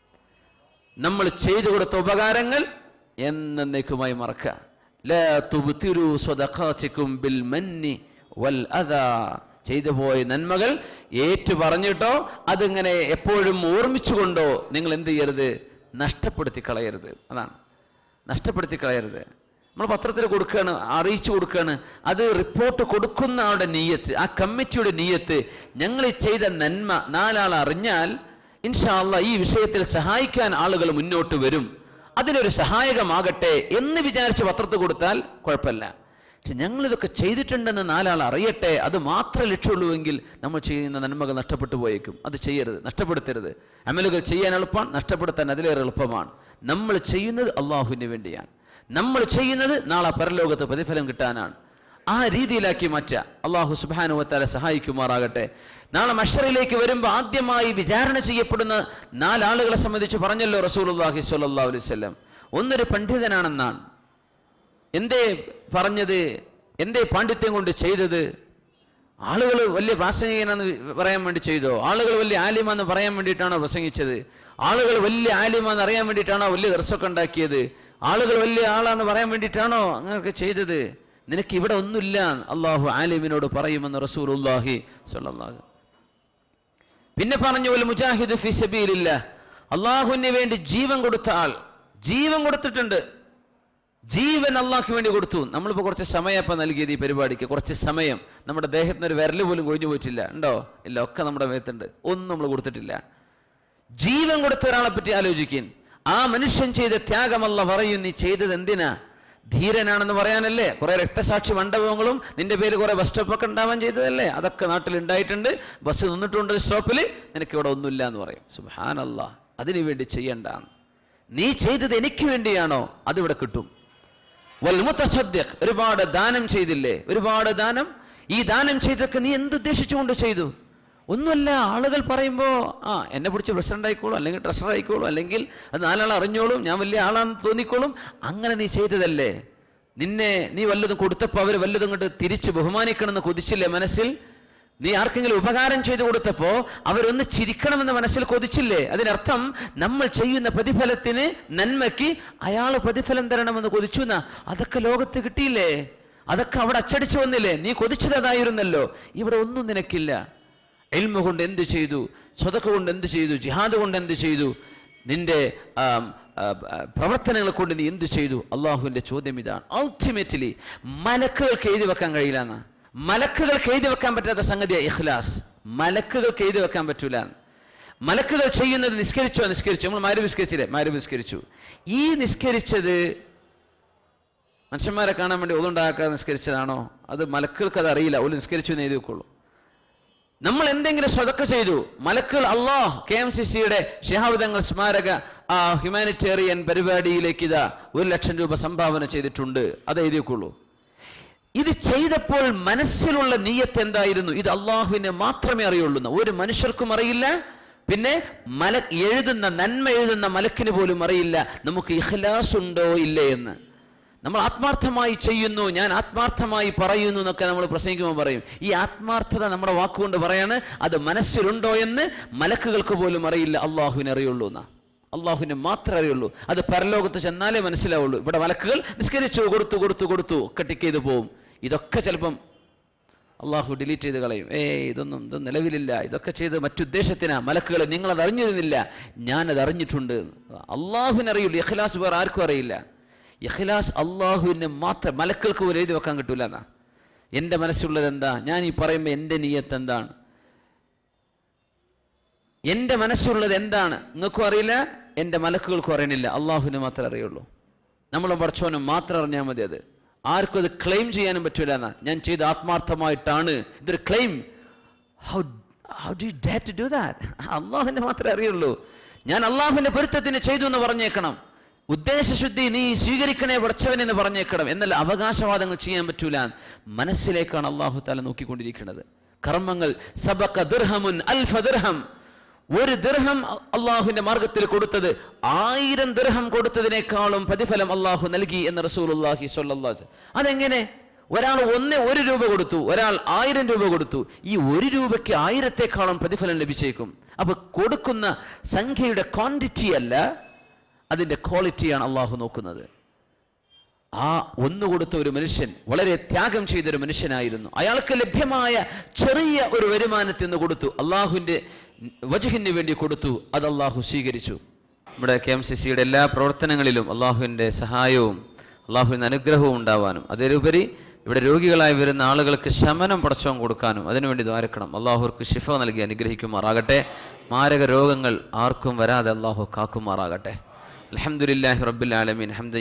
നമ്മൾ ചെയ്തു കൊടുത്ത ഉപകാരങ്ങൾ എന്നേക്കുമായി മറക്കുക ലാ തുബ്തിലു സ്വദഖാതികും ബിൽ മന്നി വൽ അദാ ചെയ്തു പോയ നന്മകൾ ഏറ്റു പറഞ്ഞിട്ടോ അതിങ്ങനെ എപ്പോഴും ഓർമ്മിച്ചുകൊണ്ടോ നിങ്ങൾ എന്ത് ചെയ്യരുത് നഷ്ടപ്പെടുത്തി കളയരുത് അതാണ് നഷ്ടപ്പെടുത്തി കളയരുത് നമ്മൾ പത്രത്തിൽ കൊടുക്കുകയാണ് അറിയിച്ചു കൊടുക്കുകയാണ് അത് റിപ്പോർട്ട് കൊടുക്കുന്ന ആളുടെ നീയത്ത് ആ കമ്മിറ്റിയുടെ നീയത്ത് ഞങ്ങൾ ഈ ചെയ്ത നന്മ നാലാൾ അറിഞ്ഞാൽ ഇൻഷാല്ല ഈ വിഷയത്തിൽ സഹായിക്കാൻ ആളുകൾ മുന്നോട്ട് വരും അതിനൊരു സഹായകമാകട്ടെ എന്ന് വിചാരിച്ച് പത്രത്തിൽ കൊടുത്താൽ കുഴപ്പമില്ല പക്ഷെ ഞങ്ങൾ ഇതൊക്കെ ചെയ്തിട്ടുണ്ടെന്ന് നാലാൾ അറിയട്ടെ അത് മാത്രമേ ലക്ഷ്യമുള്ളൂവെങ്കിൽ നമ്മൾ ചെയ്യുന്ന നന്മകൾ നഷ്ടപ്പെട്ടു പോയേക്കും അത് ചെയ്യരുത് നഷ്ടപ്പെടുത്തരുത് അമലുകൾ ചെയ്യാൻ എളുപ്പമാണ് നഷ്ടപ്പെടുത്താൻ അതിലേറെ എളുപ്പമാണ് നമ്മൾ ചെയ്യുന്നത് അള്ളാഹുവിന് വേണ്ടിയാണ് നമ്മൾ ചെയ്യുന്നത് നാളെ പരലോകത്ത് പ്രതിഫലം കിട്ടാനാണ് ആ രീതിയിലാക്കി മാറ്റുക അള്ളാഹു സുബാനുവത്താല സഹായിക്കുമാറാകട്ടെ നാളെ മഷറിലേക്ക് വരുമ്പോൾ ആദ്യമായി വിചാരണ ചെയ്യപ്പെടുന്ന നാലാളുകളെ സംബന്ധിച്ച് പറഞ്ഞല്ലോ റസൂലുള്ളാഹി സ്വല്ലല്ലാഹു അലൈഹി വസല്ലം ഒന്നൊരു പണ്ഡിതനാണെന്നാണ് എന്തേ പറഞ്ഞത് എന്തേ പാണ്ഡിത്യം കൊണ്ട് ചെയ്തത് ആളുകൾ വലിയ പ്രാസംഗികനെന്ന് പറയാൻ വേണ്ടി ചെയ്തോ ആളുകൾ വലിയ ആലിമാന്ന് പറയാൻ വേണ്ടിയിട്ടാണോ പ്രസംഗിച്ചത് ആളുകൾ വലിയ ആലിമാന്ന് അറിയാൻ വേണ്ടിയിട്ടാണോ വലിയ ദർശമൊക്കെ ഉണ്ടാക്കിയത് ആളുകൾ വലിയ ആളാന്ന് പറയാൻ വേണ്ടിയിട്ടാണോ അങ്ങനെയൊക്കെ ചെയ്തത് നിനക്ക് ഇവിടെ ഒന്നുമില്ല അള്ളാഹു ആലിമിനോട് പറയുമെന്ന് റസൂലുള്ളാഹി സ്വല്ലല്ലാഹു അലൈഹി വസല്ലം. പിന്നെ പറഞ്ഞു വൽ മുജാഹിദ് ഫി സബീലില്ല അള്ളാഹുവിന് വേണ്ടി ജീവൻ കൊടുത്ത ആൾ ജീവൻ കൊടുത്തിട്ടുണ്ട് ജീവൻ അള്ളാഹ്ക്ക് വേണ്ടി കൊടുത്തു നമ്മളിപ്പോൾ കുറച്ച് സമയം ഇപ്പം നൽകിയത് ഈ പരിപാടിക്ക് കുറച്ച് സമയം നമ്മുടെ ദേഹത്തിന് ഒരു വിരൽ പോലും കൊഴിഞ്ഞു പോയിട്ടില്ല ഉണ്ടോ ഇല്ല ഒക്കെ നമ്മുടെ മേത്തുണ്ട് ഒന്നും നമ്മൾ കൊടുത്തിട്ടില്ല ജീവൻ കൊടുത്ത ഒരാളെ പറ്റി ആലോചിക്കും ആ മനുഷ്യൻ ചെയ്ത ത്യാഗമല്ല പറയും നീ ചെയ്തത് എന്തിനാ ധീരനാണെന്ന് പറയാനല്ലേ കുറെ രക്തസാക്ഷി മണ്ഡപങ്ങളും നിന്റെ പേര് കുറെ ബസ് സ്റ്റോപ്പൊക്കെ ഉണ്ടാവാൻ ചെയ്തതല്ലേ അതൊക്കെ നാട്ടിൽ ഉണ്ടായിട്ടുണ്ട് ബസ് നിന്നിട്ടുണ്ട് സ്റ്റോപ്പിൽ നിനക്ക് ഇവിടെ ഒന്നുമില്ല എന്ന് പറയും സുഹാനല്ല അതിനു വേണ്ടി ചെയ്യണ്ട നീ ചെയ്തത് എനിക്ക് വേണ്ടിയാണോ അതിവിടെ കിട്ടും വൽമുത്തസദ്യഖ് ഒരുപാട് ദാനം ചെയ്തില്ലേ ഒരുപാട് ദാനം ഈ ദാനം ചെയ്തൊക്കെ നീ എന്തുദ്ദേശിച്ചുകൊണ്ട് ചെയ്തു ഒന്നുമല്ല ആളുകൾ പറയുമ്പോൾ ആ എന്നെ പിടിച്ച് പ്രസിഡന്റ് ആയിക്കോളും അല്ലെങ്കിൽ ട്രഷറർ ആയിക്കോളും അല്ലെങ്കിൽ അത് നാലാൾ അറിഞ്ഞോളും ഞാൻ വലിയ ആളാണെന്ന് തോന്നിക്കോളും അങ്ങനെ നീ ചെയ്തതല്ലേ നിന്നെ നീ വല്ലതും കൊടുത്തപ്പോൾ അവർ വല്ലതും കൊണ്ട് തിരിച്ച് ബഹുമാനിക്കണമെന്ന് കൊതിച്ചില്ലേ മനസ്സിൽ നീ ആർക്കെങ്കിലും ഉപകാരം ചെയ്തു കൊടുത്തപ്പോ അവരൊന്ന് ചിരിക്കണമെന്ന് മനസ്സിൽ കൊതിച്ചില്ലേ അതിനർത്ഥം നമ്മൾ ചെയ്യുന്ന പ്രതിഫലത്തിന് നന്മയ്ക്ക് അയാൾ പ്രതിഫലം തരണമെന്ന് കൊതിച്ചു എന്നാ അതൊക്കെ ലോകത്ത് കിട്ടിയില്ലേ അതൊക്കെ അവിടെ അച്ചടിച്ചു വന്നില്ലേ നീ കൊതിച്ചത് അതായിരുന്നല്ലോ ഇവിടെ ഒന്നും നിനക്കില്ല എൽമ കൊണ്ട് എന്ത് ചെയ്തു സ്വതക്ക കൊണ്ട് എന്ത് ചെയ്തു ജിഹാദ് കൊണ്ട് എന്ത് ചെയ്തു നിന്റെ ആം, ആ, ആ, പ്രവർത്തനങ്ങളെ കൊണ്ട് നീ എന്ത് ചെയ്തു അള്ളാഹുവിന്റെ ചോദ്യം ഇതാണ് അൾട്ടിമേറ്റ്ലി മലക്കുകൾക്ക് എഴുതി വെക്കാൻ കഴിയില്ല എന്നാ മലക്കുകൾക്ക് എഴുതി വെക്കാൻ പറ്റാത്ത സംഗതിയാ ഇഖ്ലാസ് മലക്കുകൾക്ക് എഴുതി വെക്കാൻ പറ്റൂല മലക്കുകൾ ചെയ്യുന്നത് നിസ്കരിച്ചോ നിസ്കരിച്ചു നമ്മൾ മാര് നിസ്കരിച്ചില്ലേ മാര് നിസ്കരിച്ചു ഈ നിസ്കരിച്ചത് മനുഷ്യന്മാരെ കാണാൻ വേണ്ടി ഒതുണ്ടാക്കാൻ നിസ്കരിച്ചതാണോ അത് മലക്കുകൾക്ക് അത് അറിയില്ല ഒരു നിസ്കരിച്ചു എന്ന് എഴുതി വെക്കുള്ളൂ നമ്മൾ എന്തെങ്കിലും സ്വതക്ക ചെയ്തു മലക്കുകൾ അള്ളാഹ് കെ എം സി സിയുടെ ഷിഹാബുദങ്ങൾ സ്മാരക ആ ഹ്യൂമാനിറ്റേറിയൻ പരിപാടിയിലേക്ക് ഇതാ ഒരു ലക്ഷം രൂപ സംഭാവന ചെയ്തിട്ടുണ്ട് അത് എഴുതിയേക്കുള്ളൂ ഇത് ചെയ്തപ്പോൾ മനസ്സിലുള്ള നീയത്ത് എന്തായിരുന്നു ഇത് അള്ളാഹുവിനെ മാത്രമേ അറിയുള്ളൂ എന്ന്. ഒരു മനുഷ്യർക്കും അറിയില്ല പിന്നെ മല എഴുതുന്ന നന്മ എഴുതുന്ന മലക്കിന് പോലും അറിയില്ല നമുക്ക് ഇഖ്ലാസ് ഉണ്ടോ ഇല്ലേ എന്ന് നമ്മൾ ആത്മാർത്ഥമായി ചെയ്യുന്നു ഞാൻ ആത്മാർത്ഥമായി പറയുന്നു എന്നൊക്കെ നമ്മൾ പ്രസംഗിക്കുമ്പോൾ പറയും ഈ ആത്മാർത്ഥത നമ്മുടെ വാക്കുകൊണ്ട് പറയാണ് അത് മനസ്സിലുണ്ടോ എന്ന് മലക്കുകൾക്ക് പോലും അറിയില്ല അള്ളാഹുവിനെ അറിയുള്ളൂ എന്നാ അള്ളാഹുവിനെ മാത്രമേ അറിയുള്ളൂ അത് പരലോകത്ത് ചെന്നാലേ മനസ്സിലാവുള്ളൂ ഇവിടെ മലക്കുകൾ നിസ്കരിച്ചു കൊടുത്തു കൊടുത്തു കൊടുത്തു ഒക്കെ ടിക്ക് ചെയ്ത് പോവും ഇതൊക്കെ ചിലപ്പം അള്ളാഹു ഡിലീറ്റ് ചെയ്ത് കളയും ഏ ഇതൊന്നും ഇത് നിലവിലില്ല ഇതൊക്കെ ചെയ്ത് മറ്റുദ്ദേശത്തിനാ മലക്കുകൾ നിങ്ങളത് അറിഞ്ഞിരുന്നില്ല ഞാനത് അറിഞ്ഞിട്ടുണ്ട് അള്ളാഹുവിനെ അറിയുള്ളൂ ഇഖ്ലാസ് വേറെ ആർക്കും അറിയില്ല ഇഖ്ലാസ് അള്ളാഹുവിന് മാത്രം മലക്കൾക്ക് പോലും എഴുതി വെക്കാൻ കിട്ടൂല എന്നാ എൻ്റെ മനസ്സുള്ളത് എന്താ ഞാൻ ഈ പറയുമ്പോൾ എൻ്റെ നീയത്ത് എന്താണ് എൻ്റെ മനസ്സുള്ളത് എന്താണ് നിങ്ങൾക്കും അറിയില്ല എൻ്റെ മലക്കുകൾക്കും അറിയണില്ല അള്ളാഹുവിന് മാത്രമേ അറിയുള്ളൂ നമ്മളും പഠിച്ചവനും മാത്രം അറിഞ്ഞാൽ മതി അത് ആർക്കും അത് ക്ലെയിം ചെയ്യാനും പറ്റൂല എന്നാ ഞാൻ ചെയ്ത് ആത്മാർത്ഥമായിട്ടാണ് ഇതൊരു claim how how do dare to do that അള്ളാഹുവിനെ മാത്രമേ അറിയുള്ളൂ ഞാൻ അള്ളാഹുവിന്റെ പൊരുത്തത്തിന് ചെയ്തു എന്ന് പറഞ്ഞേക്കണം ഉദ്ദേശശുദ്ധി നീ സ്വീകരിക്കണേ പഠിച്ചവൻ എന്ന് പറഞ്ഞേക്കണം എന്നാൽ അവകാശവാദങ്ങൾ ചെയ്യാൻ പറ്റൂല മനസ്സിലേക്കാണ് അള്ളാഹു താല നോക്കിക്കൊണ്ടിരിക്കുന്നത് കർമ്മങ്ങൾ സബക ദിർഹമുൻ അൽഫ ദിർഹം ഒരു ദിർഹം അള്ളാഹുവിന്റെ മാർഗത്തിൽ കൊടുത്തത് ആയിരം ദിർഹം കൊടുത്തതിനേക്കാളും പ്രതിഫലം അള്ളാഹു നൽകി എന്ന് റസൂലുള്ളാഹി സ്വല്ലല്ലാഹു അതെങ്ങനെ ഒരാൾ ഒന്ന് ഒരു രൂപ കൊടുത്തു ഒരാൾ ആയിരം രൂപ കൊടുത്തു ഈ ഒരു രൂപയ്ക്ക് ആയിരത്തെക്കാളും പ്രതിഫലം ലഭിച്ചേക്കും അപ്പൊ കൊടുക്കുന്ന സംഖ്യയുടെ ക്വാണ്ടിറ്റി അല്ല അതിന്റെ ക്വാളിറ്റിയാണ് അള്ളാഹു നോക്കുന്നത് ആ ഒന്ന് കൊടുത്ത ഒരു മനുഷ്യൻ വളരെ ത്യാഗം ചെയ്ത ഒരു മനുഷ്യനായിരുന്നു അയാൾക്ക് ലഭ്യമായ ചെറിയ ഒരു വരുമാനത്തിൽ നിന്ന് കൊടുത്തു അള്ളാഹുവിന്റെ വജഹിന് വേണ്ടി കൊടുത്തു അത് അള്ളാഹു സ്വീകരിച്ചു നമ്മുടെ കെ എം സി സിയുടെ എല്ലാ പ്രവർത്തനങ്ങളിലും അള്ളാഹുവിൻ്റെ സഹായവും അള്ളാഹുവിൻ്റെ അനുഗ്രഹവും ഉണ്ടാവാനും അതിലുപരി ഇവിടെ രോഗികളായി വരുന്ന ആളുകൾക്ക് ശമനം പടച്ചവും കൊടുക്കാനും അതിനുവേണ്ടി ദ്വാരക്കണം അള്ളാഹുർക്ക് ശിഫ നൽകി അനുഗ്രഹിക്കുമാറാകട്ടെ മാരക രോഗങ്ങൾ ആർക്കും വരാതെ അള്ളാഹു കാക്കുമാറാകട്ടെ അലഹമുല്ലാഹി റബ്ബിൽ ആലമീൻ ഹംദ